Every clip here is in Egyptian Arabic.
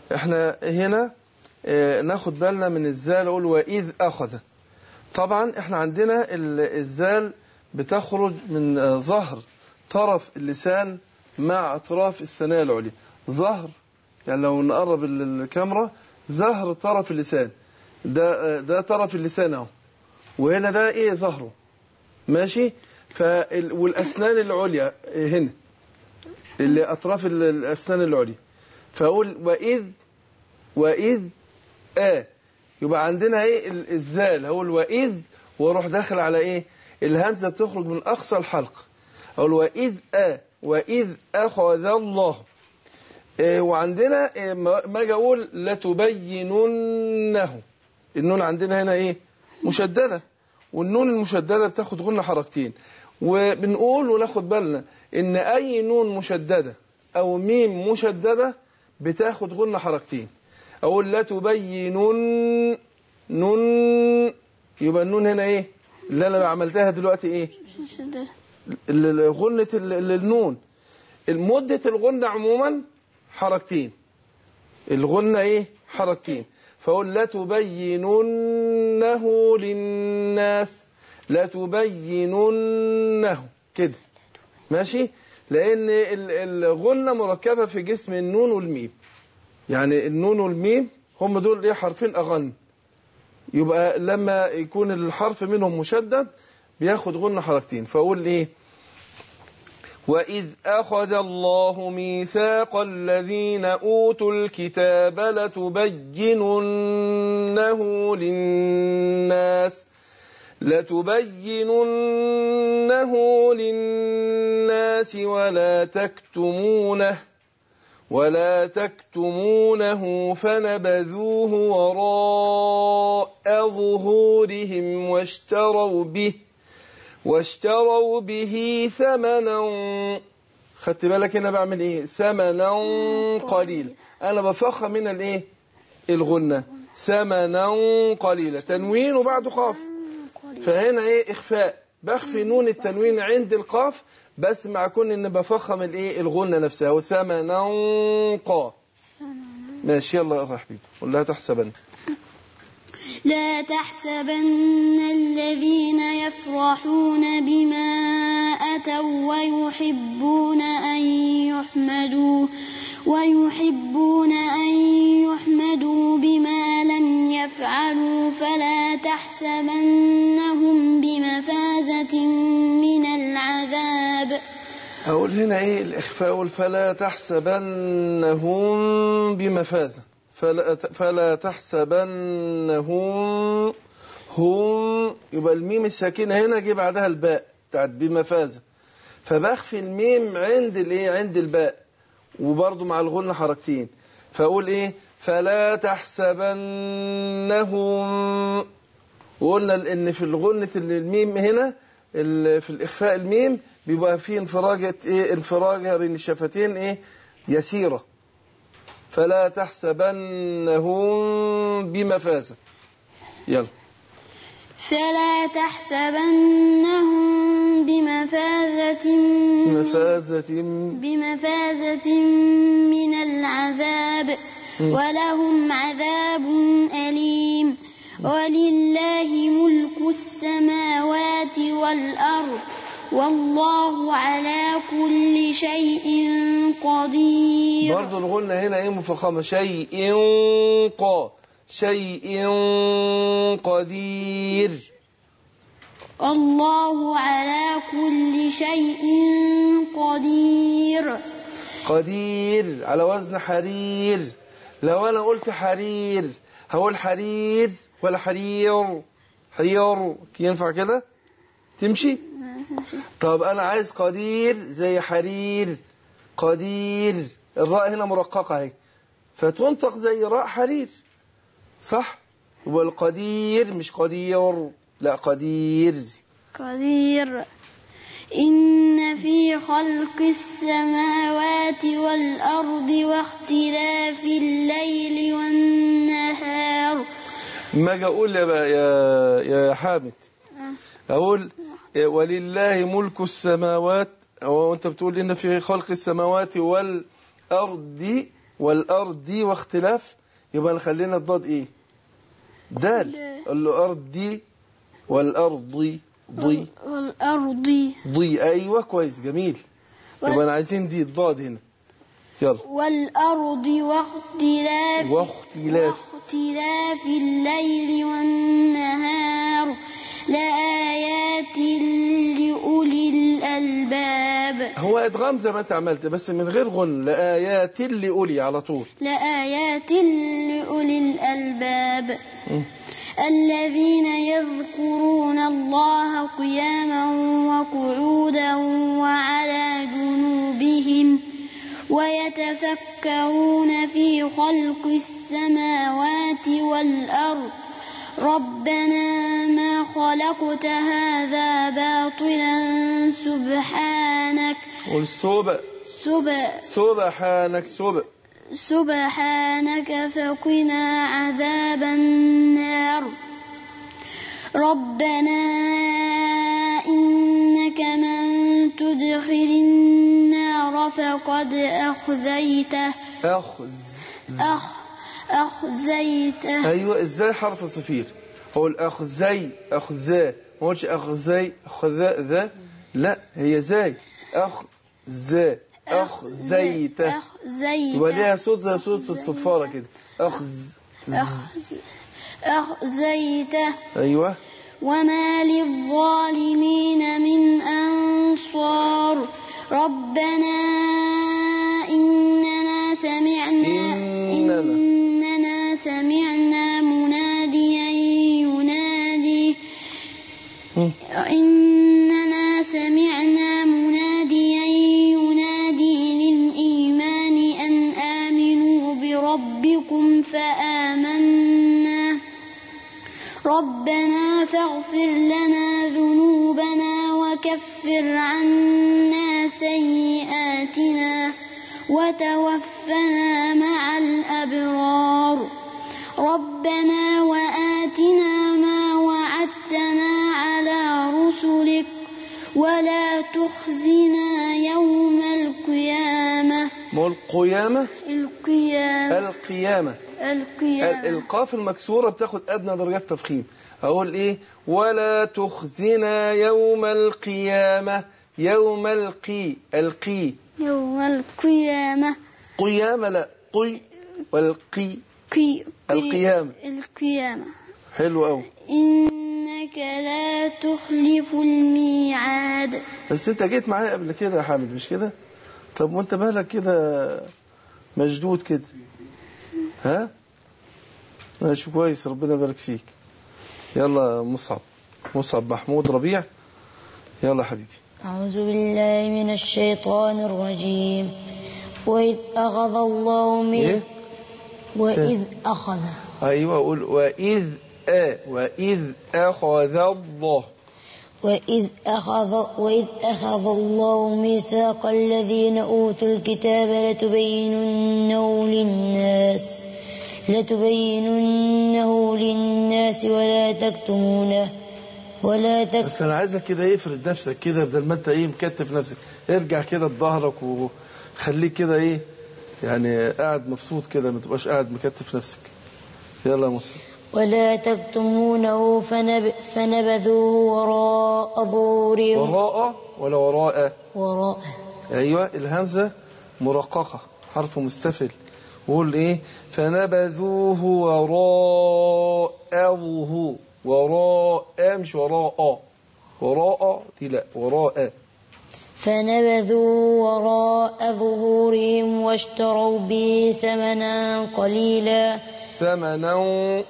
احنا هنا اه ناخد بالنا من الزال اقول واذ اخذ طبعا احنا عندنا الزال بتخرج من اه ظهر طرف اللسان مع اطراف الثنايا العليا ظهر يعني لو نقرب الكاميرا ظهر طرف اللسان ده ده طرف اللسان اهو وهنا ده ايه ظهره ماشي فال والاسنان العليا هنا اللي اطراف الاسنان العليا فاقول واذ واذ اه يبقى عندنا ايه الذال هقول واذ واروح داخل على ايه الهمزه بتخرج من اقصى الحلق اقول واذ اه واذ اخذ الله إيه وعندنا إيه ما اجي اقول لتبيننه النون عندنا هنا ايه مشدده والنون المشدده بتاخد غنه حركتين وبنقول وناخد بالنا ان اي نون مشدده او ميم مشدده بتاخد غنه حركتين اقول لتبينن نون يبقى النون هنا ايه اللي انا عملتها دلوقتي ايه مشددة غنه النون المده الغنه عموما حركتين الغنة ايه حركتين فاقول لتبيننه للناس لتبيننه كده ماشي لان الغنة مركبة في جسم النون والميم يعني النون والميم هم دول ايه حرفين اغن يبقى لما يكون الحرف منهم مشدد بياخد غنة حركتين فاقول ايه وإذ أخذ الله ميثاق الذين أوتوا الكتاب لتبيننه للناس لتبيننه للناس ولا تكتمونه ولا تكتمونه فنبذوه وراء ظهورهم واشتروا به واشتروا به ثمنا خدت بالك هنا بعمل ايه ثمنا قليلا انا بفخم من الايه الغنه ثمنا قليلا تنوين وبعده قاف فهنا ايه اخفاء بخفي نون التنوين عند القاف بس مع كون ان بفخم الايه الغنه نفسها وثمنا قا ماشي يلا يا حبيبي قول لها تحسبن لا تحسبن الذين يفرحون بما أتوا ويحبون أن يحمدوا ويحبون أن يحمدوا بما لم يفعلوا فلا تحسبنهم بمفازة من العذاب أقول هنا إيه الإخفاء فلا تحسبنهم بمفازة فلا, فلا تحسبنهم هم يبقى الميم الساكنة هنا جه بعدها الباء بتاعت بمفازة فبخفي الميم عند الايه عند الباء وبرضه مع الغنة حركتين فأقول إيه فلا تحسبنهم وقلنا إن في الغنة الميم هنا في الإخفاء الميم بيبقى فيه انفراجة إيه انفراجها بين الشفتين إيه يسيرة فلا تحسبنهم بمفازة يلا فلا تحسبنهم بمفازة مفازة بمفازة من العذاب ولهم عذاب أليم ولله ملك السماوات والأرض والله على كل شيء قدير برضه الغنة هنا ايه مفخمة شيء قا شيء قدير الله على كل شيء قدير قدير على وزن حرير لو انا قلت حرير هقول حرير ولا حرير حرير ينفع كده تمشي طب انا عايز قدير زي حرير قدير الراء هنا مرققه اهي فتنطق زي راء حرير صح والقدير مش قدير لا قدير قدير إن في خلق السماوات والأرض واختلاف الليل والنهار ما اجي اقول يا بقى يا يا حامد اقول ولله ملك السماوات او انت بتقول ان في خلق السماوات والارض والأرض دي واختلاف يبقى نخلينا الضاد إيه دال قال له أرض دي والأرض ضي والأرض ضي أيوة كويس جميل يبقى أنا عايزين دي الضاد هنا يلا والأرض واختلاف واختلاف واختلاف الليل والنهار لآيات لأولي الألباب هو ادغام زي ما انت عملت بس من غير غن لآيات لأولي على طول لآيات لأولي الألباب مم. الذين يذكرون الله قياما وقعودا وعلى جنوبهم ويتفكرون في خلق السماوات والأرض ربنا ما خلقت هذا باطلا سبحانك والسوبة سب سبحانك سوبة سبحانك فقنا عذاب النار ربنا إنك من تدخل النار فقد أخذيته أخذ أخ أخزيته أيوة إزاي حرف صفير هو الأخزي أخزا ما قلتش أخزي أخذا ذا لا هي زي أخزا أخزيته أخزيته يبقى ليها صوت زي صوت الصفارة كده أخز أخز أخزيته أيوة وما للظالمين من أنصار ربنا إننا سمعنا إننا. إننا سمعنا مناديا ينادي مم. إننا سمعنا مناديا ينادي للإيمان أن آمنوا بربكم فآمنا ربنا فاغفر لنا ذنوبنا وكفر عنا سيئاتنا وتوفنا مع الأبرار ربنا وآتنا ما وعدتنا على رسلك ولا تخزنا يوم القيامة ما هو القيامة القيامة القيامة ال- القيامة القاف المكسورة بتاخد أدنى درجات تفخيم أقول إيه ولا تخزنا يوم القيامة يوم القي القي يوم القيامة قيامة لا قي والقي قي القيامة. القيامة حلو أوي إنك لا تخلف الميعاد بس أنت جيت معايا قبل كده يا حامد مش كده طب وأنت مالك كده مشدود كده ها ماشي كويس ربنا يبارك فيك يلا يا مصعب مصعب محمود ربيع يلا حبيبي أعوذ بالله من الشيطان الرجيم وإذ أخذ الله من إيه؟ وإذ أخذ أيوة أقول وإذ آ وإذ أخذ الله وإذ أخذ وإذ أخذ الله ميثاق الذين أوتوا الكتاب لتبيننه للناس لتبيننه للناس ولا تكتمونه ولا تكتمونه بس أنا عايزك كده يفرد نفسك كده بدل ما أنت إيه مكتف نفسك ارجع كده بظهرك وخليك كده إيه يعني قاعد مبسوط كده ما تبقاش قاعد مكتف نفسك يلا يا مصر ولا تكتمونه فنب فنبذوه وراء ظهورهم وراء ولا وراء وراء أيوة الهمزة مرققة حرف مستفل وقول إيه فنبذوه وراءه وراء مش وراء وراء دي لا وراء فنبذوا وراء ظهورهم واشتروا به ثمنا قليلا ثمنا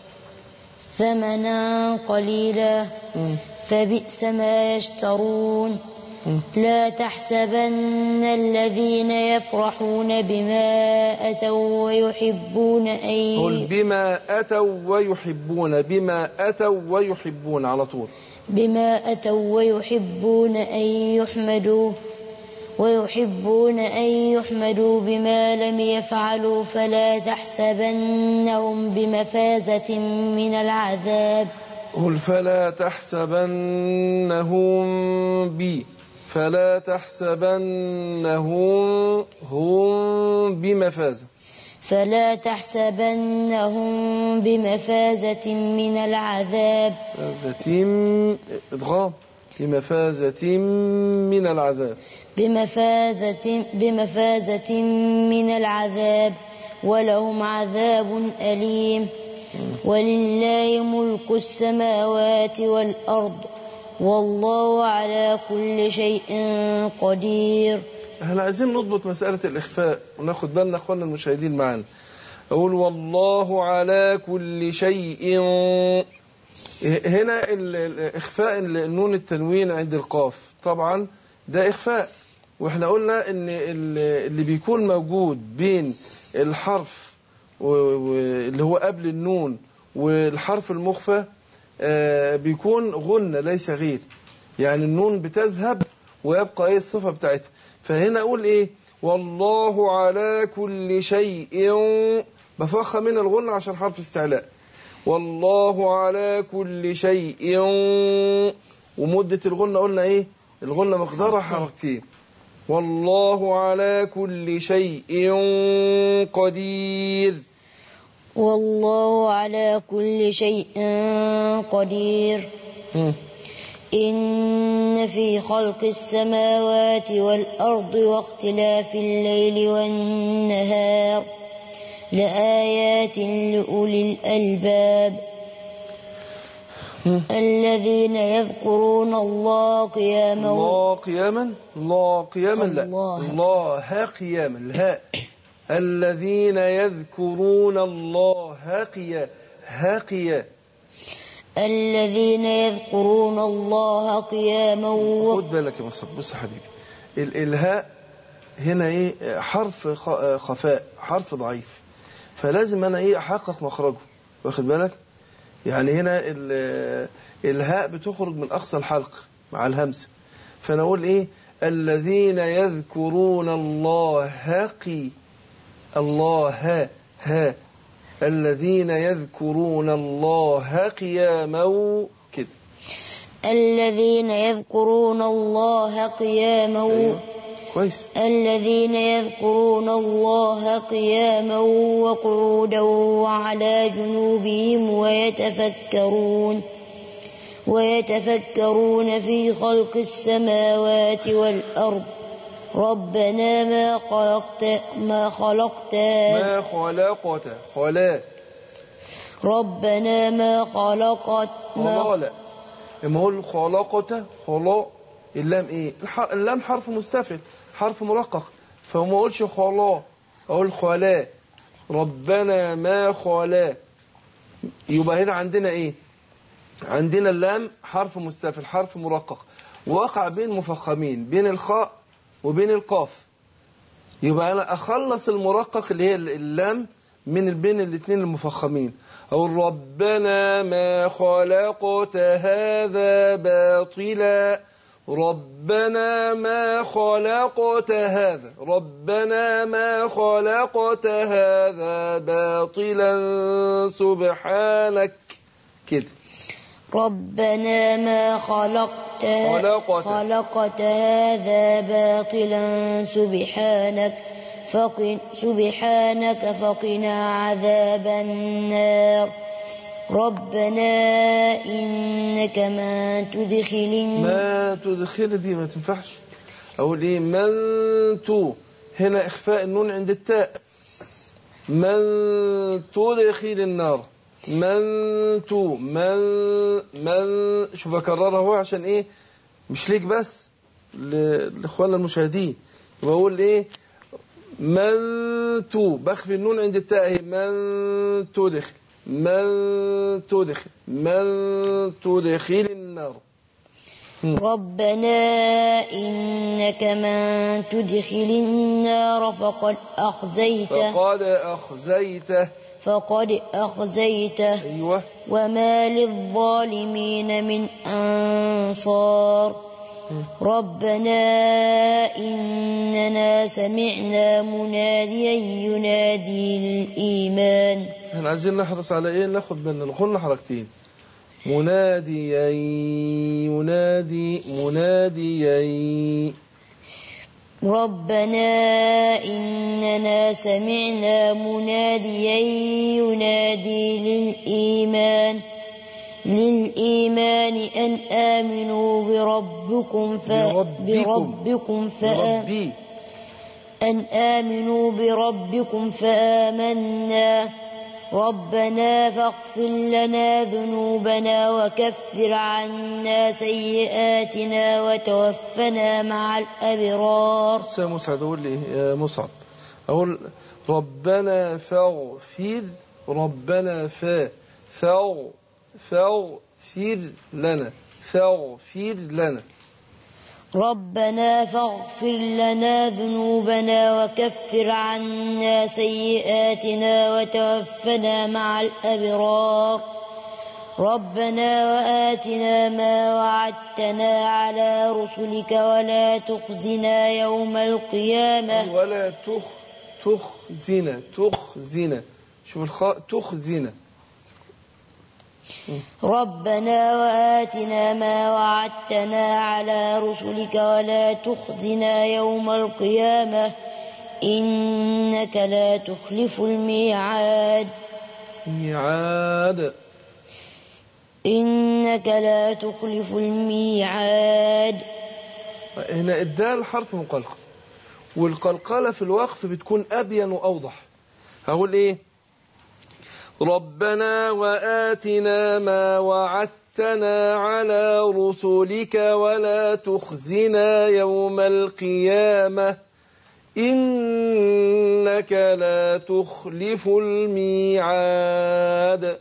ثمنا قليلا مم. فبئس ما يشترون مم. لا تحسبن الذين يفرحون بما أتوا ويحبون قل أن بما أتوا ويحبون بما أتوا ويحبون على طول بما أتوا ويحبون أن يحمدوا ويحبون أن يحمدوا بما لم يفعلوا فلا تحسبنهم بمفازة من العذاب قل فلا تحسبنهم بي فلا تحسبنهم هم بمفازة فلا تحسبنهم بمفازة من العذاب مفازة إدغام بمفازة من العذاب بمفازة, بمفازة من العذاب ولهم عذاب أليم ولله ملك السماوات والأرض والله على كل شيء قدير احنا عايزين نضبط مسألة الإخفاء وناخد بالنا أخوانا المشاهدين معانا أقول والله على كل شيء هنا ال- ال- إخفاء النون التنوين عند القاف طبعا ده إخفاء واحنا قلنا ان ال- اللي بيكون موجود بين الحرف و- و- اللي هو قبل النون والحرف المخفى آه، بيكون غنة ليس غير يعني النون بتذهب ويبقى ايه الصفة بتاعتها فهنا اقول ايه والله على كل شيء بفخم من الغنة عشان حرف استعلاء والله على كل شيء ومدة الغنة قلنا ايه الغنة مقدارها حركتين والله على كل شيء قدير والله على كل شيء قدير مم. إن في خلق السماوات والأرض واختلاف الليل والنهار لآيات لأولي الألباب مم. الذين يذكرون الله قياما الله قياما الله قياما لا الله. الله قياما الهاء الذين يذكرون الله قيا هاقيا الذين يذكرون الله قياما و- خد بالك يا مصطفى بص يا حبيبي ال- الهاء هنا ايه حرف خ- خفاء حرف ضعيف فلازم انا ايه احقق مخرجه واخد بالك يعني هنا ال- الهاء بتخرج من اقصى الحلق مع الهمزه فانا اقول ايه الذين يذكرون الله قي الله ها ها الذين يذكرون الله قياما كده الذين يذكرون الله قياما و- أيوة. كويس الذين يذكرون الله قياما وقعودا وعلى جنوبهم ويتفكرون ويتفكرون في خلق السماوات والأرض ربنا ما خلقت ما خلقت ما خلقت خلا ربنا ما خلقت خلا ما لا اما اقول خلقت خلا اللام ايه الح- اللام حرف مستفل حرف مرقق فما اقولش خلا اقول خلا ربنا ما خلا يبقى هنا عندنا ايه عندنا اللام حرف مستفل حرف مرقق وقع بين مفخمين بين الخاء وبين القاف يبقى انا اخلص المرقق اللي هي اللام من بين الاثنين المفخمين او ربنا ما خلقت هذا باطلا ربنا ما خلقت هذا ربنا ما خلقت هذا باطلا سبحانك كده ربنا ما خلقت خلقت. خلقت هذا باطلا سبحانك فقن سبحانك فقنا عذاب النار ربنا إنك ما تدخل الن- ما تدخل دي ما تنفعش اقول ايه من تو هنا اخفاء النون عند التاء من تدخل النار من تو من من شوف اكررها اهو عشان ايه مش ليك بس ل- لاخواننا المشاهدين يبقى اقول ايه من تو بخفي النون عند التاء اهي من تدخل من تدخل من تدخل النار ربنا إنك من تدخل النار فقد أخزيته فقد أخزيته فقد أخزيته أيوة وما للظالمين من أنصار ربنا إننا سمعنا مناديا ينادي للإيمان احنا عايزين نحرص على ايه ناخد بالنا نقولنا حركتين مناديا ينادي مناديا ربنا إننا سمعنا مناديا ينادي للإيمان للإيمان أن آمنوا بربكم ف... بربكم. بربكم فآ... بربي أن آمنوا بربكم فآمنا ربنا فاغفر لنا ذنوبنا وكفر عنا سيئاتنا وتوفنا مع الأبرار يا مسعد أقول لي يا مصعب أقول ربنا فاغفر ربنا فا فاغ فاغفر لنا فاغفر لنا ربنا فاغفر لنا ذنوبنا وكفر عنا سيئاتنا وتوفنا مع الأبرار ربنا وآتنا ما وعدتنا على رسلك ولا تخزنا يوم القيامة ولا تخ تخزنا تخزنا شوف الخاء تخزنا ربنا وآتنا ما وعدتنا على رسلك ولا تخزنا يوم القيامة إنك لا تخلف الميعاد ميعاد إنك لا تخلف الميعاد هنا الدال حرف مقلقل والقلقلة في الوقف بتكون أبين وأوضح هقول إيه ربنا وآتنا ما وعدتنا على رسلك ولا تخزنا يوم القيامة إنك لا تخلف الميعاد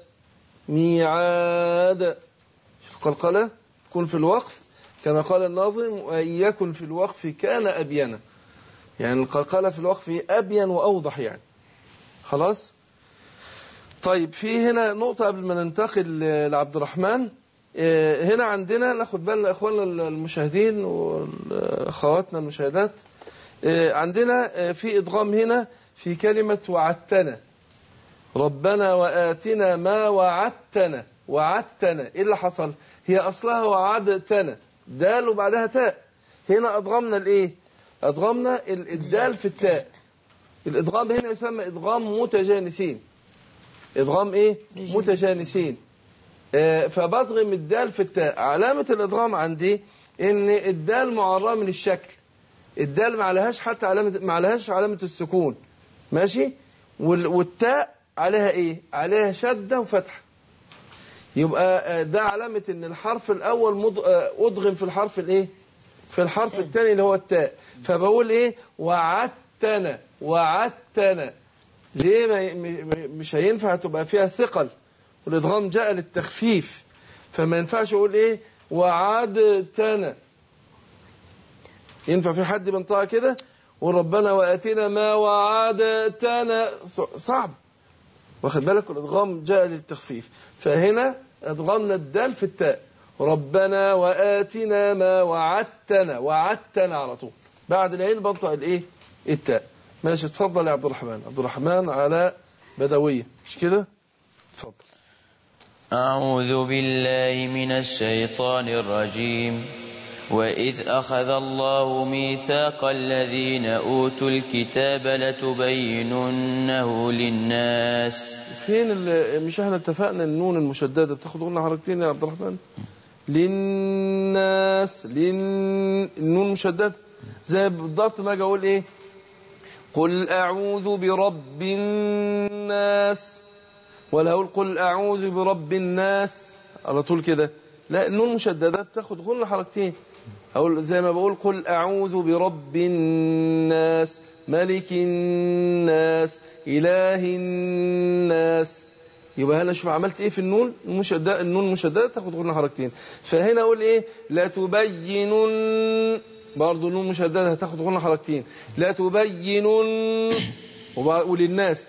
ميعاد القلقلة تكون في الوقف كما قال الناظم وإن يكن في الوقف كان أبينا يعني القلقلة في الوقف أبين وأوضح يعني خلاص طيب في هنا نقطة قبل ما ننتقل لعبد الرحمن آه، هنا عندنا ناخد بالنا اخواننا المشاهدين واخواتنا المشاهدات آه، عندنا آه، في ادغام هنا في كلمة وعدتنا ربنا وآتنا ما وعدتنا وعدتنا ايه اللي حصل هي اصلها وعدتنا دال وبعدها تاء هنا ادغمنا الايه ادغمنا ال- الدال في التاء الادغام هنا يسمى ادغام متجانسين ادغام ايه متجانسين آه، فبضغم الدال في التاء علامة الادغام عندي ان الدال معرّة من الشكل الدال ما عليهاش حتى علامة ما عليهاش علامة السكون ماشي وال- والتاء عليها ايه عليها شدة وفتحة يبقى آه، ده علامة ان الحرف الاول مض- آه، ادغم في الحرف الايه في الحرف الثاني اللي هو التاء فبقول ايه وعدتنا وعدتنا ليه ما ي- م- م- مش هينفع تبقى فيها ثقل والادغام جاء للتخفيف فما ينفعش اقول ايه وعدتنا ينفع في حد بينطقها كده وربنا واتنا ما وعدتنا ص- صعب واخد بالك الادغام جاء للتخفيف فهنا ادغمنا الدال في التاء ربنا واتنا ما وعدتنا وعدتنا على طول بعد العين بنطق الايه التاء ماشي اتفضل يا عبد الرحمن عبد الرحمن على بدويه مش كده اتفضل أعوذ بالله من الشيطان الرجيم وإذ أخذ الله ميثاق الذين أوتوا الكتاب لتبيننه للناس فين ال- مش احنا اتفقنا النون المشدده بتاخد قلنا حركتين يا عبد الرحمن للناس لن النون مشدده زي بالضبط ما اجي اقول ايه قل اعوذ برب الناس ولا اقول قل اعوذ برب الناس على طول كده لا النون مشدده بتاخد قلنا حركتين اقول زي ما بقول قل اعوذ برب الناس ملك الناس اله الناس يبقى هنا شوف عملت ايه في النون المشدده النون مشدده تاخد غنى حركتين فهنا اقول ايه لا تبينن برضه النون مشدده هتاخد غنى حركتين لا تبينن وبع- وللناس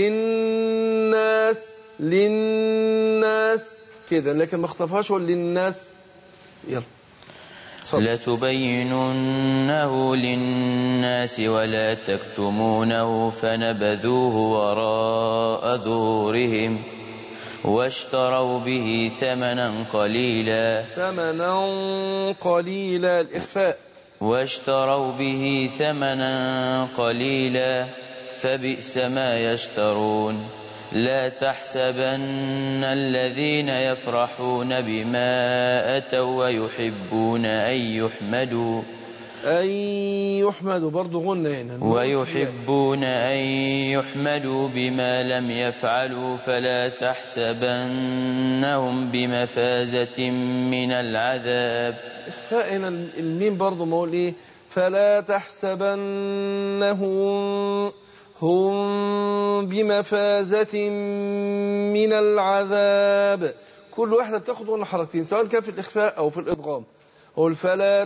للناس للناس كده لكن ما اخطفهاش اقول للناس يلا اتفضل. لتبيننه للناس ولا تكتمونه فنبذوه وراء ظهورهم واشتروا به ثمنا قليلا ثمنا قليلا الإخفاء واشتروا به ثمنا قليلا فبئس ما يشترون لا تحسبن الذين يفرحون بما أتوا ويحبون أن يحمدوا أن يحمدوا برضه غنى هنا ويحبون أن يحمدوا بما لم يفعلوا فلا تحسبنهم بمفازة من العذاب الفاء هنا الميم برضه ما اقول ايه فلا تحسبنهم هم بمفازة من العذاب كل واحدة بتاخد قلنا حركتين سواء كان في الإخفاء أو في الإدغام قل فلا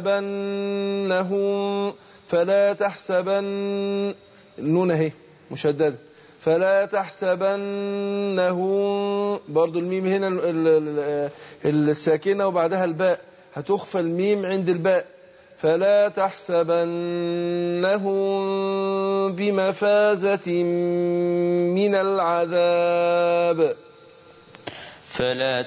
تحسبنهم فلا تحسبن النون اهي مشددة فلا تحسبنهم برضو الميم هنا ال- ال- ال- الساكنة وبعدها الباء هتخفى الميم عند الباء فلا تحسبنهم بمفازة من العذاب فلا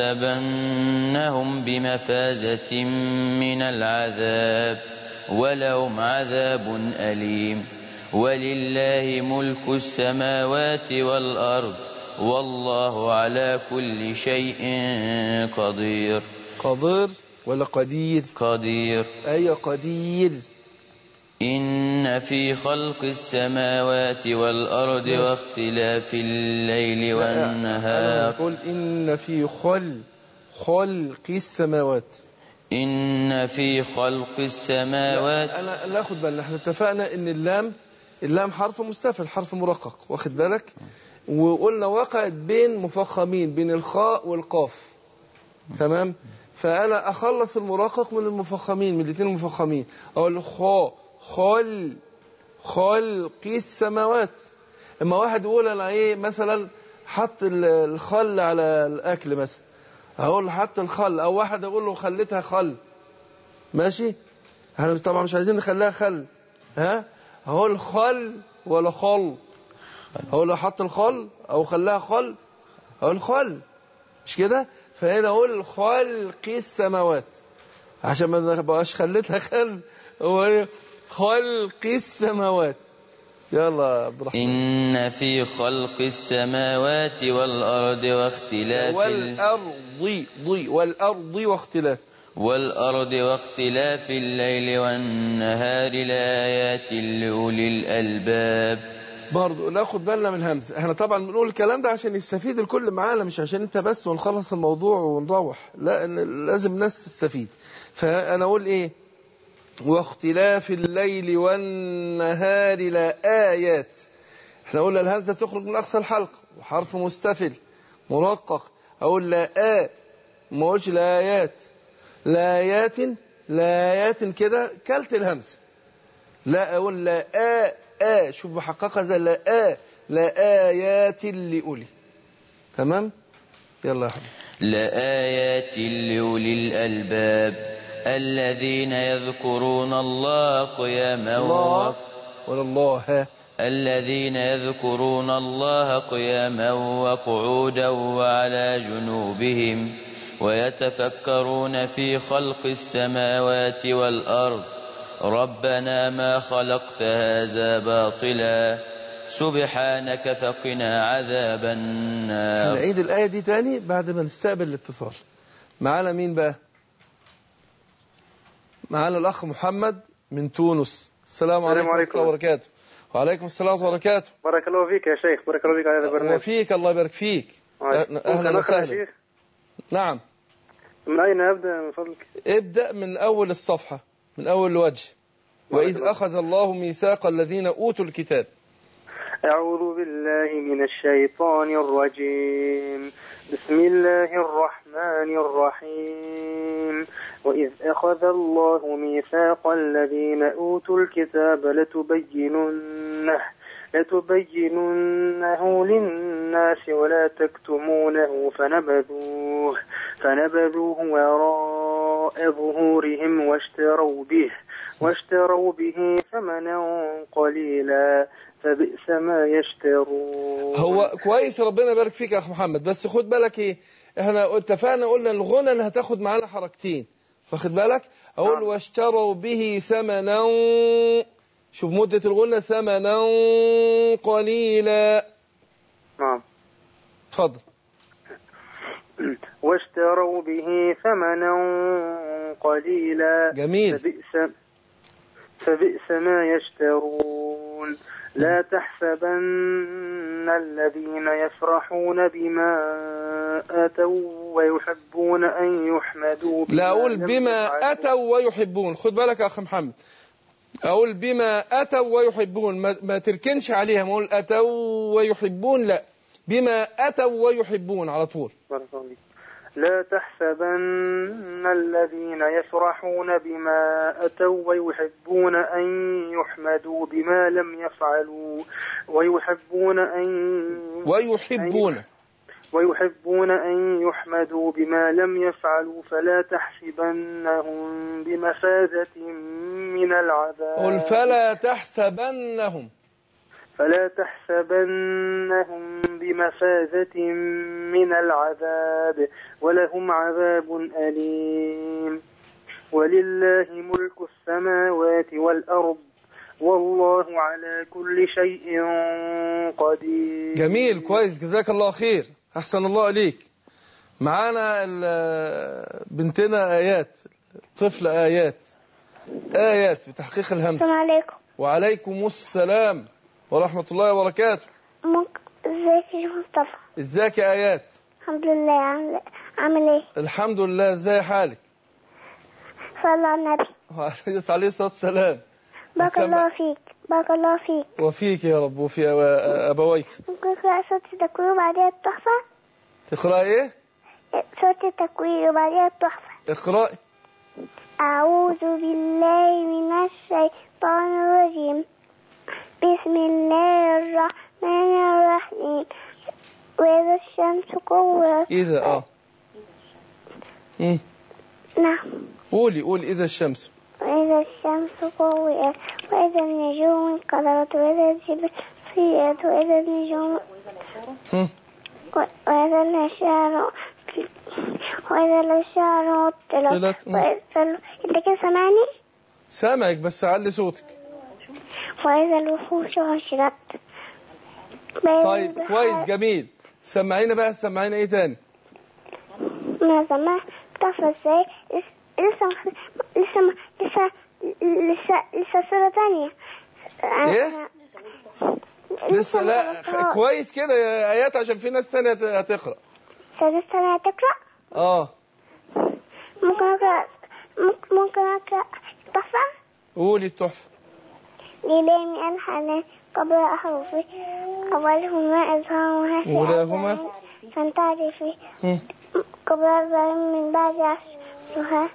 تحسبنهم بمفازة من العذاب ولهم عذاب أليم ولله ملك السماوات والأرض والله على كل شيء قدير قدير ولا قدير قدير أي قدير إن في خلق السماوات والأرض ماشي. واختلاف الليل والنهار قل إن في خل خلق السماوات إن في خلق السماوات لا، انا لا اخد بالنا احنا اتفقنا ان اللام اللام حرف مستفل حرف مرقق واخد بالك وقلنا وقعت بين مفخمين بين الخاء والقاف تمام فانا اخلص المرقق من المفخمين من الاثنين المفخمين اقول خا خل خلق السماوات اما واحد يقول انا ايه مثلا حط ال- الخل على الاكل مثلا اقول له حط الخل او واحد اقول له خليتها خل ماشي احنا طبعا مش عايزين نخليها خل ها هو الخل ولا خل هو لو حط الخل او خلاها خل او الخل مش كده فهنا اقول خلق السماوات عشان ما نبقاش خليتها خل هو إيه؟ خلق السماوات يلا يا عبد الرحمن إن في خلق السماوات والأرض واختلاف ال- والارض ضي والارض واختلاف والأرض واختلاف الليل والنهار لآيات لأولي الألباب برضه ناخد بالنا من الهمزه احنا طبعا بنقول الكلام ده عشان يستفيد الكل معانا مش عشان انت بس ونخلص الموضوع ونروح لا إن لازم الناس تستفيد فانا اقول ايه واختلاف الليل والنهار لآيات احنا قلنا الهمزه تخرج من اقصى الحلق وحرف مستفل مرقق اقول لا آ ما اقولش لآيات لآيات لآيات كده كلت الهمزه لا أقول لا آ آ شوف بحققها زي لا آ لا آيات لأولي تمام يلا يا حبيبي لآيات لأولي الألباب الذين يذكرون الله قياما الله و- ولا الله ها الذين يذكرون الله قياما وقعودا وعلى جنوبهم ويتفكرون في خلق السماوات والأرض ربنا ما خلقت هذا باطلا سبحانك فقنا عذاب النار نعيد الآية دي تاني بعد ما نستقبل الاتصال معانا مين بقى معانا الأخ محمد من تونس السلام عليكم ورحمة عليكم. الله وبركاته وعليكم السلام ورحمة الله وبركاته بارك الله فيك يا شيخ بارك الله فيك على هذا البرنامج وفيك الله يبارك فيك ممكن أهلا أقرأ يا وسهلا شيخ؟ نعم من أين أبدأ من فضلك ابدأ من أول الصفحة من أول الوجه وإذ أخذ الله ميثاق الذين أوتوا الكتاب أعوذ بالله من الشيطان الرجيم بسم الله الرحمن الرحيم وإذ أخذ الله ميثاق الذين أوتوا الكتاب لتبيننه لتبيننه للناس ولا تكتمونه فنبذوه فنبذوه وراء ظهورهم واشتروا به واشتروا به ثمنا قليلا فبئس ما يشترون هو كويس ربنا يبارك فيك يا أخ محمد بس خد بالك إيه إحنا اتفقنا قلنا الغنى اللي هتاخد معانا حركتين واخد بالك اقول نعم. واشتروا به ثمنا شوف مدة الغنة ثمنا قليلا نعم اتفضل واشتروا به ثمنا قليلا جميل فبئس فبئس ما يشترون لا تحسبن الذين يفرحون بما أتوا ويحبون أن يحمدوا بما لا أقول لم بما يفعلوا. أتوا ويحبون خد بالك يا أخ محمد أقول بما أتوا ويحبون ما, ما تركنش عليها ما أقول أتوا ويحبون لا بما أتوا ويحبون على طول بارك الله فيك. لا تحسبن الذين يفرحون بما أتوا ويحبون أن يحمدوا بما لم يفعلوا ويحبون أن ويحبون ويحبون أن يحمدوا بما لم يفعلوا فلا تحسبنهم بمفازة من العذاب قل فلا تحسبنهم فلا تحسبنهم بمفازة من العذاب ولهم عذاب أليم ولله ملك السماوات والأرض والله على كل شيء قدير جميل كويس جزاك الله خير أحسن الله إليك معانا ال- بنتنا آيات طفل آيات آيات بتحقيق الهمس السلام عليكم وعليكم السلام ورحمة الله وبركاته ممكن ازيك يا مصطفى ازيك يا آيات الحمد لله عامل عامل ايه الحمد لله ازاي حالك صلى على النبي عليه الصلاة والسلام بارك السلام. الله فيك بارك الله فيك وفيك يا رب وفي أبا- أبويك ممكن اقرا سورة التكوير وبعديها التحفة تقرأ ايه سورة التكوير وبعديها التحفة اقرأي أعوذ بالله من الشيطان الرجيم بسم الله الرحمن الرحيم وإذا الشمس كورت إذا اه مم. نعم قولي قولي إذا الشمس وإذا الشمس كورت وإذا النجوم انقدرت وإذا الجبال سيرت وإذا النجوم مم. و- وإذا الأشجار وإذا الأشجار عطلت طلت. مم. وإذا ال- أنت كده سامعني؟ سامعك بس علي صوتك وإذا الوحوش حشرت وإذا طيب البحار- كويس جميل سمعينا بقى سمعينا ايه تاني ما زمان بتعرف ازاي لس- لسه ما- لسه ما- لسه لسه لسه سورة تانية إيه؟ لسه لا خ- كويس كده يا ايات عشان في ناس تانية هت- هتقرا لسه تانية تقرأ اه ممكن أقرأ ممكن- ممكن أقرأ تحفة قولي التحفه للام الحنان قبل أحرفه أولهما إظهارها في أولاهما؟ أسنان فانتعرفي مم. قبل أربع من بعد عشرها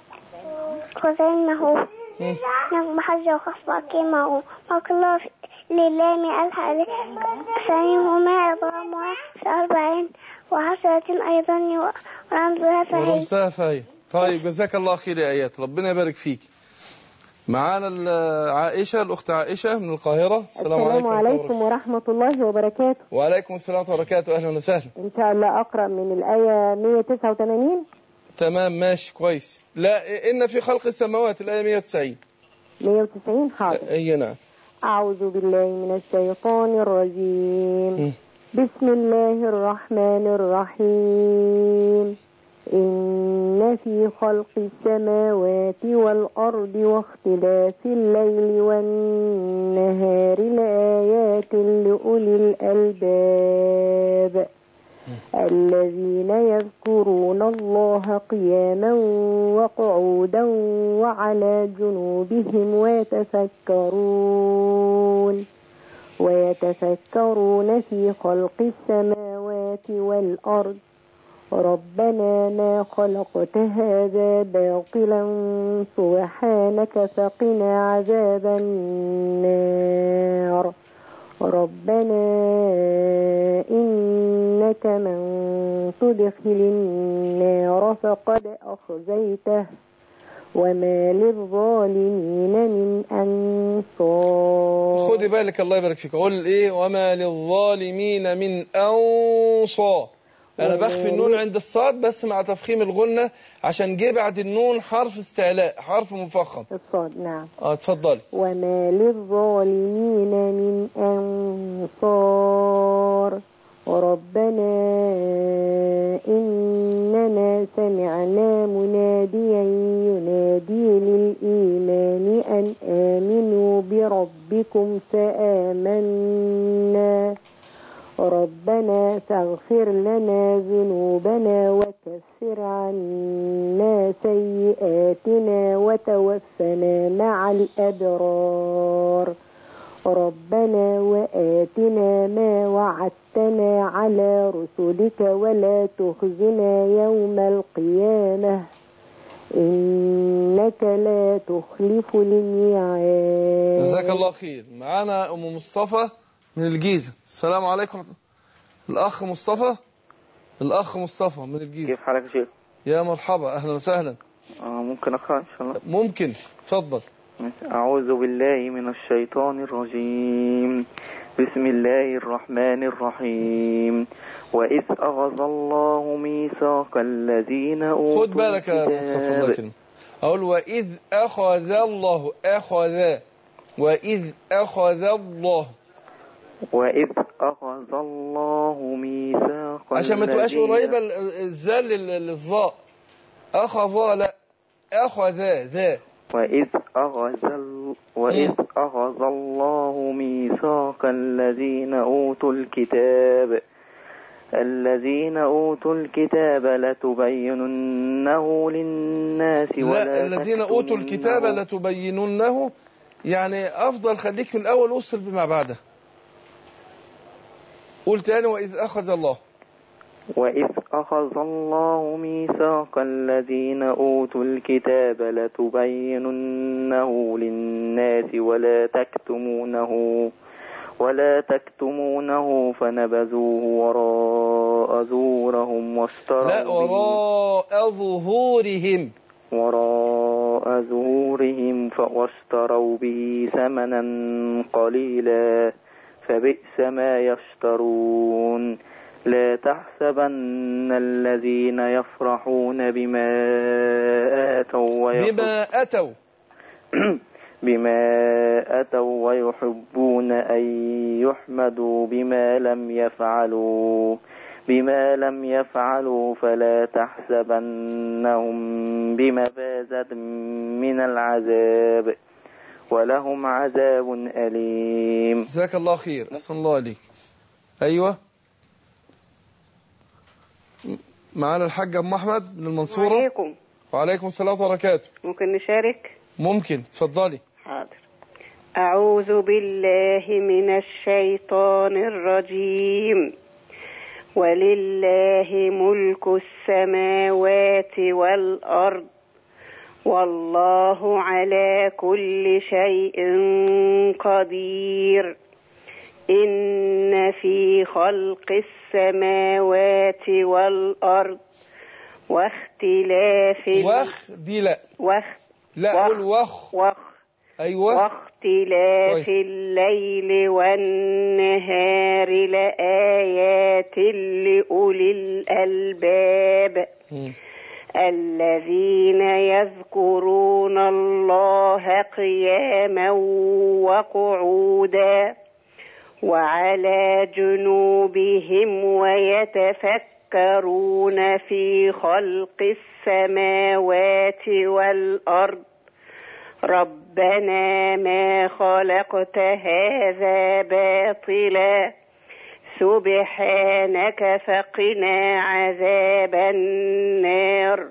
وزنه مم. نعم بحج وخفض كيمه بارك الله في- لله الحال ثانيهما إضغامها في أربعين وحسرة أيضا ورمزها فهي ورمسها فهي طيب جزاك الله خير يا ايات ربنا يبارك فيك معانا ال- عائشه الاخت عائشه من القاهره السلام, السلام ورحمة عليكم الله ورحمة الله وبركاته وعليكم السلام ورحمه الله وبركاته اهلا وسهلا إن شاء الله أقرأ من الآية 189 تمام ماشي كويس لا ان في خلق السماوات الايه 190 190 حاضر اي نعم أعوذ بالله من الشيطان الرجيم مم. بسم الله الرحمن الرحيم إن في خلق السماوات والأرض واختلاف الليل والنهار لآيات لأولي الألباب الذين يذكرون الله قياما وقعودا وعلى جنوبهم ويتفكرون ويتفكرون في خلق السماوات والأرض ربنا ما خلقت هذا باطلا سبحانك فقنا عذاب النار ربنا إنك من تدخل النار فقد أخزيته وما للظالمين من أنصار خدي بالك الله يبارك فيك قول ايه وما للظالمين من انصار انا وما بخفي النون لل- عند الصاد بس مع تفخيم الغنة عشان جه بعد النون حرف استعلاء حرف مفخم الصاد نعم اه اتفضلي وما للظالمين من أنصار ربنا إننا سمعنا مناديا ينادي للإيمان أن آمنوا بربكم فآمنا ربنا فاغفر لنا ذنوبنا وكفر عنا سيئاتنا وتوفنا مع الأبرار ربنا وآتنا ما وعدتنا على رسلك ولا تخزنا يوم القيامة إنك لا تخلف الميعاد جزاك الله خير معانا ام مصطفى من الجيزة السلام عليكم الاخ مصطفى الاخ مصطفى من الجيزة كيف حالك يا شيخ؟ يا مرحبا اهلا وسهلا آه ممكن أقرأ إن شاء الله ممكن اتفضل أعوذ بالله من الشيطان الرجيم بسم الله الرحمن الرحيم وإذ أخذ الله ميثاق الذين أوتوا خد بالك يا مصطفى الله الكتاب يكرمك اقول واذ اخذ الله اخذ واذ اخذ الله وإذ أخذ الله ميثاق عشان ما تبقاش الذين- قريبه ال- الذال لل- للظاء اخذ لا اخذ ذا وإذ أخذ ال... وإذ أخذ الله ميثاق الذين أوتوا الكتاب الذين أوتوا الكتاب لتبيننه للناس ولا لا الذين اوتوا الكتاب تكتمونه. لتبيننه يعني افضل خليك من الاول وصل بما بعده قول تاني واذ اخذ الله وإذ أخذ الله ميثاق الذين أوتوا الكتاب لتبيننه للناس ولا تكتمونه ولا تكتمونه فنبذوه وراء ظهورهم واشتروا لا به وراء ظهورهم وراء ظهورهم ف- واشتروا به ثمنا قليلا فبئس ما يشترون لا تحسبن الذين يفرحون بما آتوا ويحب بما اتوا بما أتوا ويحبون أن يحمدوا بما لم يفعلوا بما لم يفعلوا فلا تحسبنهم بمفازة من العذاب ولهم عذاب أليم جزاك الله خير احسن الله عليك ايوه م- معانا الحاج ام احمد من المنصوره عليكم وعليكم السلام ورحمه الله وبركاته ممكن نشارك ممكن اتفضلي حاضر أعوذ بالله من الشيطان الرجيم ولله ملك السماوات والأرض والله على كل شيء قدير إن في خلق السماوات والأرض واختلاف ال- وخ دي لا واخ لا وخ- قول وخ واخ ايوه واختلاف كويس. الليل والنهار لآيات لأولي الألباب مم. الذين يذكرون الله قياما وقعودا وعلى جنوبهم ويتفكرون في خلق السماوات والأرض ربنا ما خلقت هذا باطلا سبحانك فقنا عذاب النار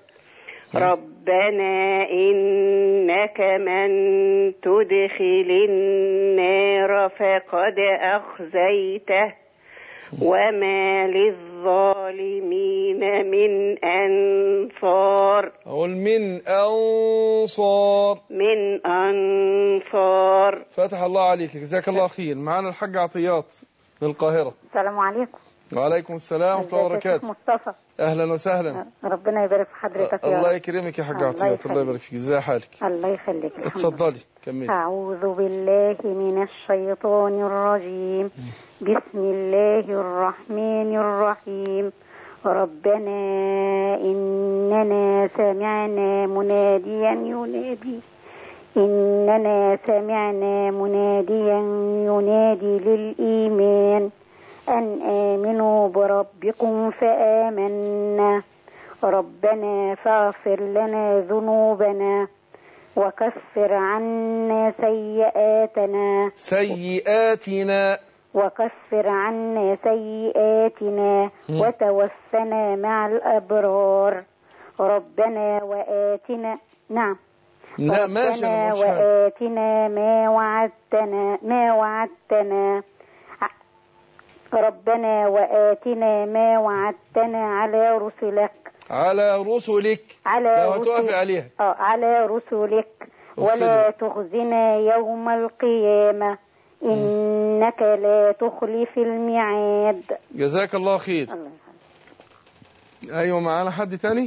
ربنا إنك من تدخل النار فقد أخزيته وما للظالمين من أنصار اقول من انصار من أنصار فتح الله عليك جزاك الله خير معانا الحاج عطيات من القاهره السلام عليكم وعليكم السلام ورحمه الله ازيك يا شيخ وبركاته مصطفى اهلا وسهلا ربنا يبارك في حضرتك يا الله رب يكرمك يا حاج الله عطيات الله يخليك. يبارك فيك ازي حالك الله يخليك الحمد لله. اتفضلي كملي أعوذ بالله من الشيطان الرجيم بسم الله الرحمن الرحيم ربنا إننا سمعنا مناديا ينادي إننا سمعنا مناديا ينادي للإيمان أن آمنوا بربكم فآمنا ربنا فاغفر لنا ذنوبنا وكفر عنا سيئاتنا سيئاتنا وكفر عنا سيئاتنا مم. وتوفنا مع الأبرار ربنا وآتنا نعم لا ماشي ربنا أنا مش فاهم. وآتنا ما وعدتنا ما وعدتنا ع- ربنا وآتنا ما وعدتنا على رسلك على رسلك على لو هتقفي رسل- عليها آه على رسلك ولا رسلك. تخزنا يوم القيامة إنك لا تخلف الميعاد جزاك الله خير الله يخليك. ايوه معانا حد تاني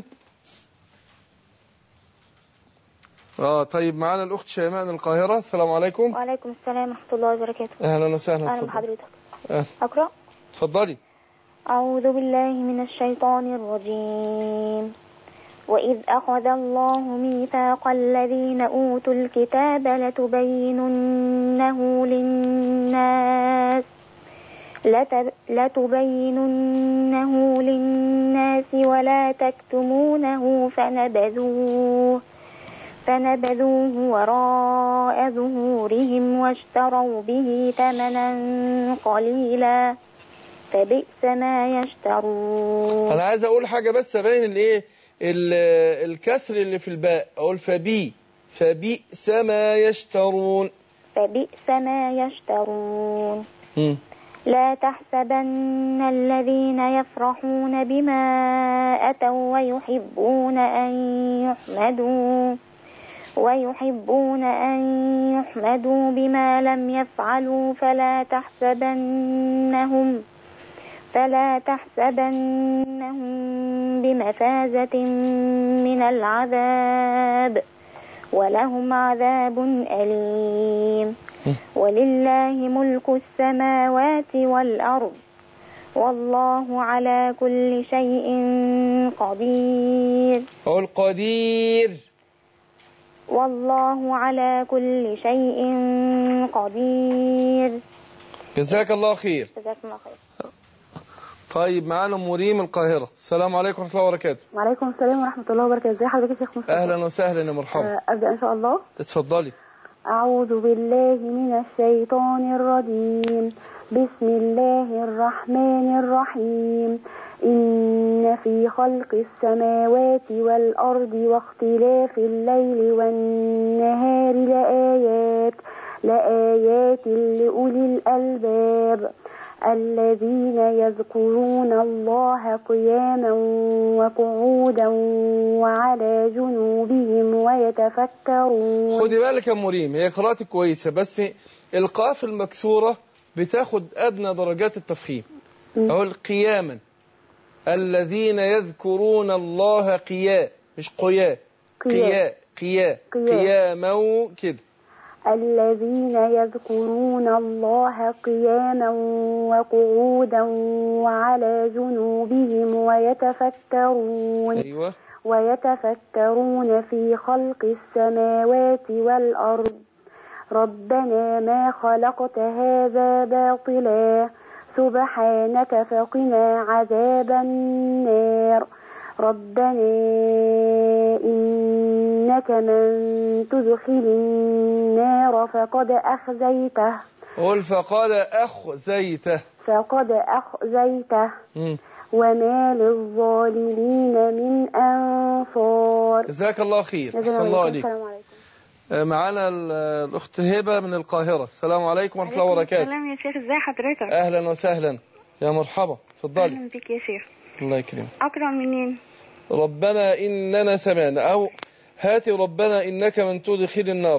اه طيب معانا الاخت شيماء من القاهره السلام عليكم وعليكم السلام ورحمة الله وبركاته اهلا وسهلا أهلا اتفضلي بحضرتك أهلا. أقرأ اتفضلي أعوذ بالله من الشيطان الرجيم وإذ أخذ الله ميثاق الذين أوتوا الكتاب لتبيننه للناس لتب... لتبيننه للناس ولا تكتمونه فنبذوه فنبذوه وراء ظهورهم واشتروا به ثمنا قليلا فبئس ما يشترون انا عايز اقول حاجه بس ابين الايه ال- الكسر اللي في الباء اقول فبي فبئس ما يشترون فبئس ما يشترون مم. لا تحسبن الذين يفرحون بما أتوا ويحبون أن يحمدوا ويحبون أن يحمدوا بما لم يفعلوا فلا تحسبنهم فلا تحسبنهم بمفازة من العذاب ولهم عذاب أليم ولله ملك السماوات والأرض والله على كل شيء قدير اقول قدير والله على كل شيء قدير جزاك الله خير جزاكم الله خير طيب معانا ام مريم القاهره السلام عليكم ورحمه الله وبركاته وعليكم السلام ورحمة الله وبركاته ازي حضرتك يا شيخ مصطفى اهلا وسهلا يا مرحبا آه، أبدأ إن شاء الله اتفضلي أعوذ بالله من الشيطان الرجيم بسم الله الرحمن الرحيم إن في خلق السماوات والأرض واختلاف الليل والنهار لآيات لآيات لأولي الألباب الذين يذكرون الله قياما وقعودا وعلى جنوبهم ويتفكرون خدي بالك يا مريم هي قراءتك كويسه بس القاف المكسوره بتاخد ادنى درجات التفخيم اقول قياما الذين يذكرون الله قيا مش قيا قيا قيا قيا. قياما كده الذين يذكرون الله قياما وقعودا وعلى جنوبهم ويتفكرون ايوه ويتفكرون في خلق السماوات والأرض ربنا ما خلقت هذا باطلا سبحانك فقنا عذاب النار ربنا إنك من تدخل النار فقد أخزيته قل فقال اخزيته فقد أخزيته مم. وما للظالمين من أنصار جزاك الله خير جزاك احسن الله عليكم. عليك السلام عليكم آه، معانا ال- الاخت هبه من القاهره السلام عليكم ورحمه الله وبركاته السلام يا شيخ ازي حضرتك اهلا وسهلا يا مرحبا اتفضلي اهلا بك يا شيخ الله يكرمك اقرا منين ربنا إننا سمعنا أو هات ربنا إنك من تدخل النار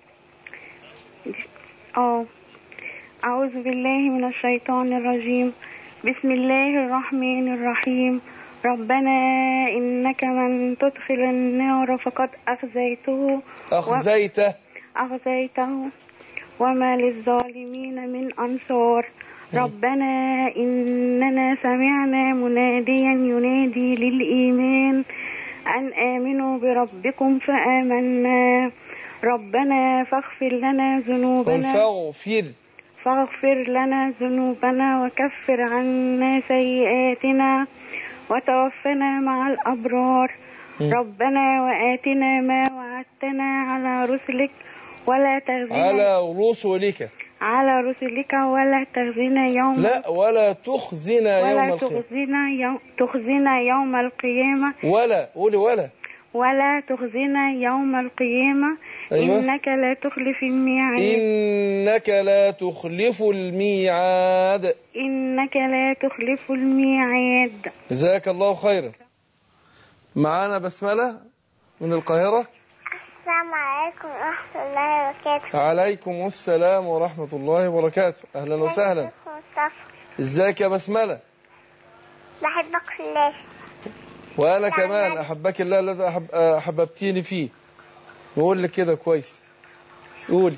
اه اعوذ بالله من الشيطان الرجيم بسم الله الرحمن الرحيم ربنا انك من تدخل النار فقد اخزيته أخزيته أخزيته وما للظالمين من أنصار ربنا إننا سمعنا مناديا ينادي للإيمان أن آمنوا بربكم فآمنا ربنا فاغفر لنا قل ذنوبنا فاغفر فاغفر لنا ذنوبنا وكفر عنا سيئاتنا وتوفنا مع الأبرار مم. ربنا وآتنا ما وعدتنا على رسلك ولا تخزنا على رسلك على رسلك ولا تخزنا يوم لا ولا تخزنا يوم ولا القيامة تخزنا يوم تخزنا يوم القيامة ولا قولي ولا ولا تخزنا يوم القيامة أيوة. إنك لا تخلف الميعاد إنك لا تخلف الميعاد إنك لا تخلف الميعاد جزاك الله خيرا معانا بسملة من القاهرة السلام عليكم ورحمة الله وبركاته عليكم السلام ورحمة الله وبركاته أهلا وسهلا ازيك يا مصطفى ازيك يا بسملة بحبك في الله وأنا كمان أحبك الله الذي أحب أحببتيني فيه نقول لك كده كويس قولي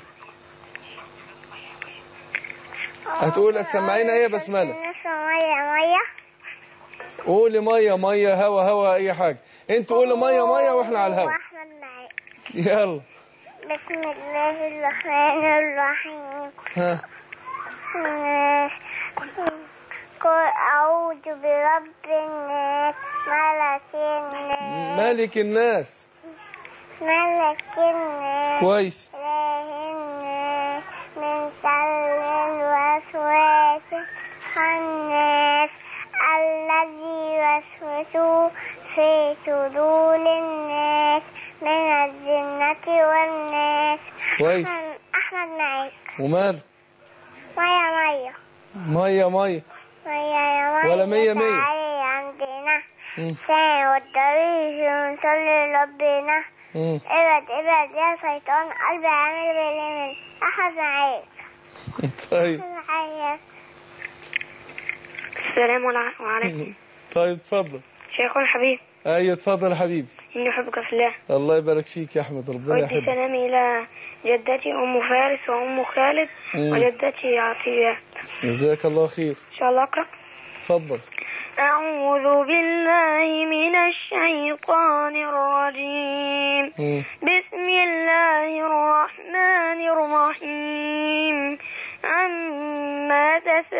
هتقول سمعينا ايه يا بسملة نص مية مية قولي مية مية هوا هوا أي حاجة أنت قولي مية مية وإحنا على الهوا وأحمد معاك يلا بسم الله الرحمن الرحيم ها قل أعوذ برب الناس ملك الناس ملك الناس ملك الناس كويس إله الناس من شر الوسواس الخناس الذي يوسوس في صدور الناس من الجنة والناس كويس أحمد- أحمد معاك ومال مية مية مية مية مية يا مية ولا مية مية. تعالي عندنا مم. ساعة والطريق ونصلي لربنا مم. ابعد ابعد يا شيطان قلبي عامل باليمين أحد معاك طيب أحد معاك السلام عليكم طيب اتفضل شيخ الحبيب ايوه اتفضل يا حبيبي إني أحبك في الله الله يبارك فيك يا احمد ربنا أودي يحبك سلامي إلى جدتي أم فارس وأم خالد مم. وجدتي عطية جزاك الله خير إن شاء الله أقرأ اتفضل أعوذ بالله من الشيطان الرجيم مم. بسم الله الرحمن الرحيم عما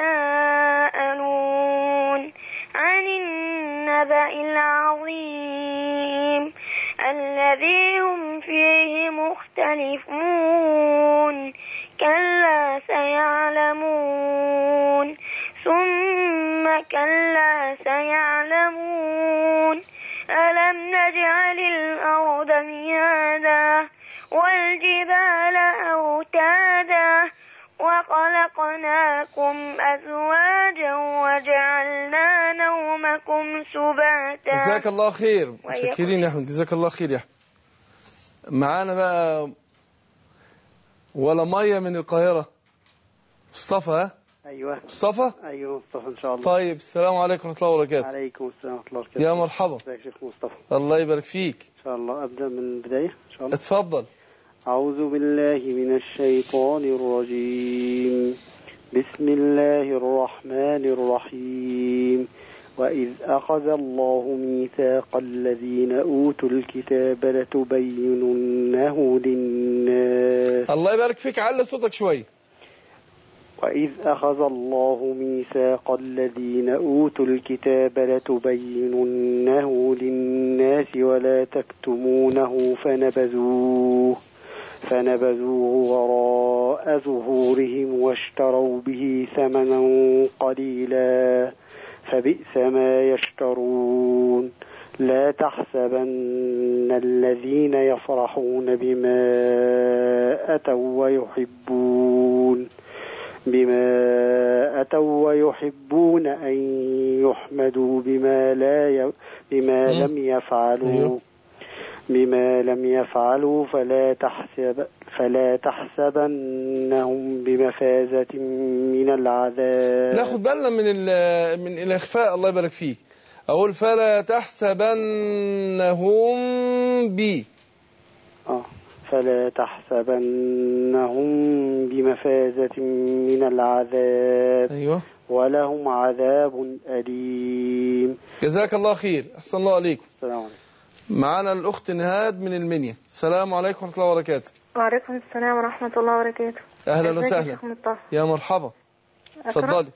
تساءلون عن النبأ العظيم الذي هم فيه مختلفون كلا سيعلمون ثم كلا سيعلمون ألم نجعل الأرض ميادا والجبال أوتادا وخلقناكم أزواجا وجعلنا نومكم سباتا جزاك الله خير وإياكم. متشكرين يا احمد جزاك الله خير يا احمد معانا بقى ولا ميه من القاهره مصطفى ها ايوه مصطفى ايوه مصطفى ان شاء الله طيب السلام عليكم ورحمه الله وبركاته عليكم السلام ورحمه الله وبركاته يا مرحبا ازيك يا شيخ مصطفى الله يبارك فيك ان شاء الله ابدا من البدايه ان شاء الله اتفضل اعوذ بالله من الشيطان الرجيم بسم الله الرحمن الرحيم وإذ أخذ الله ميثاق الذين أوتوا الكتاب لتبيننه للناس الله يبارك فيك علي صوتك شويه وإذ أخذ الله ميثاق الذين أوتوا الكتاب لتبيننه للناس ولا تكتمونه فنبذوه فنبذوه وراء ظهورهم واشتروا به ثمنا قليلا فبئس ما يشترون لا تحسبن الذين يفرحون بما أتوا ويحبون بما أتوا ويحبون أن يحمدوا بما لا ي... بما مم. لم يفعلوا أيوه. بما لم يفعلوا فلا تحسب فلا تحسبنهم بمفازة من العذاب ناخد بالنا من ال- من الاخفاء الله يبارك فيك اقول فلا تحسبنهم بي آه. فلا تحسبنهم بمفازة من العذاب أيوه ولهم عذاب أليم جزاك الله خير أحسن الله عليكم السلام عليكم معنا الأخت نهاد من المنيا السلام عليكم ورحمة الله وبركاته وعليكم السلام ورحمة الله وبركاته أهلا ازيك يا وسهلا شيخ مصطفى يا مرحبا أقرأ؟ اتفضلي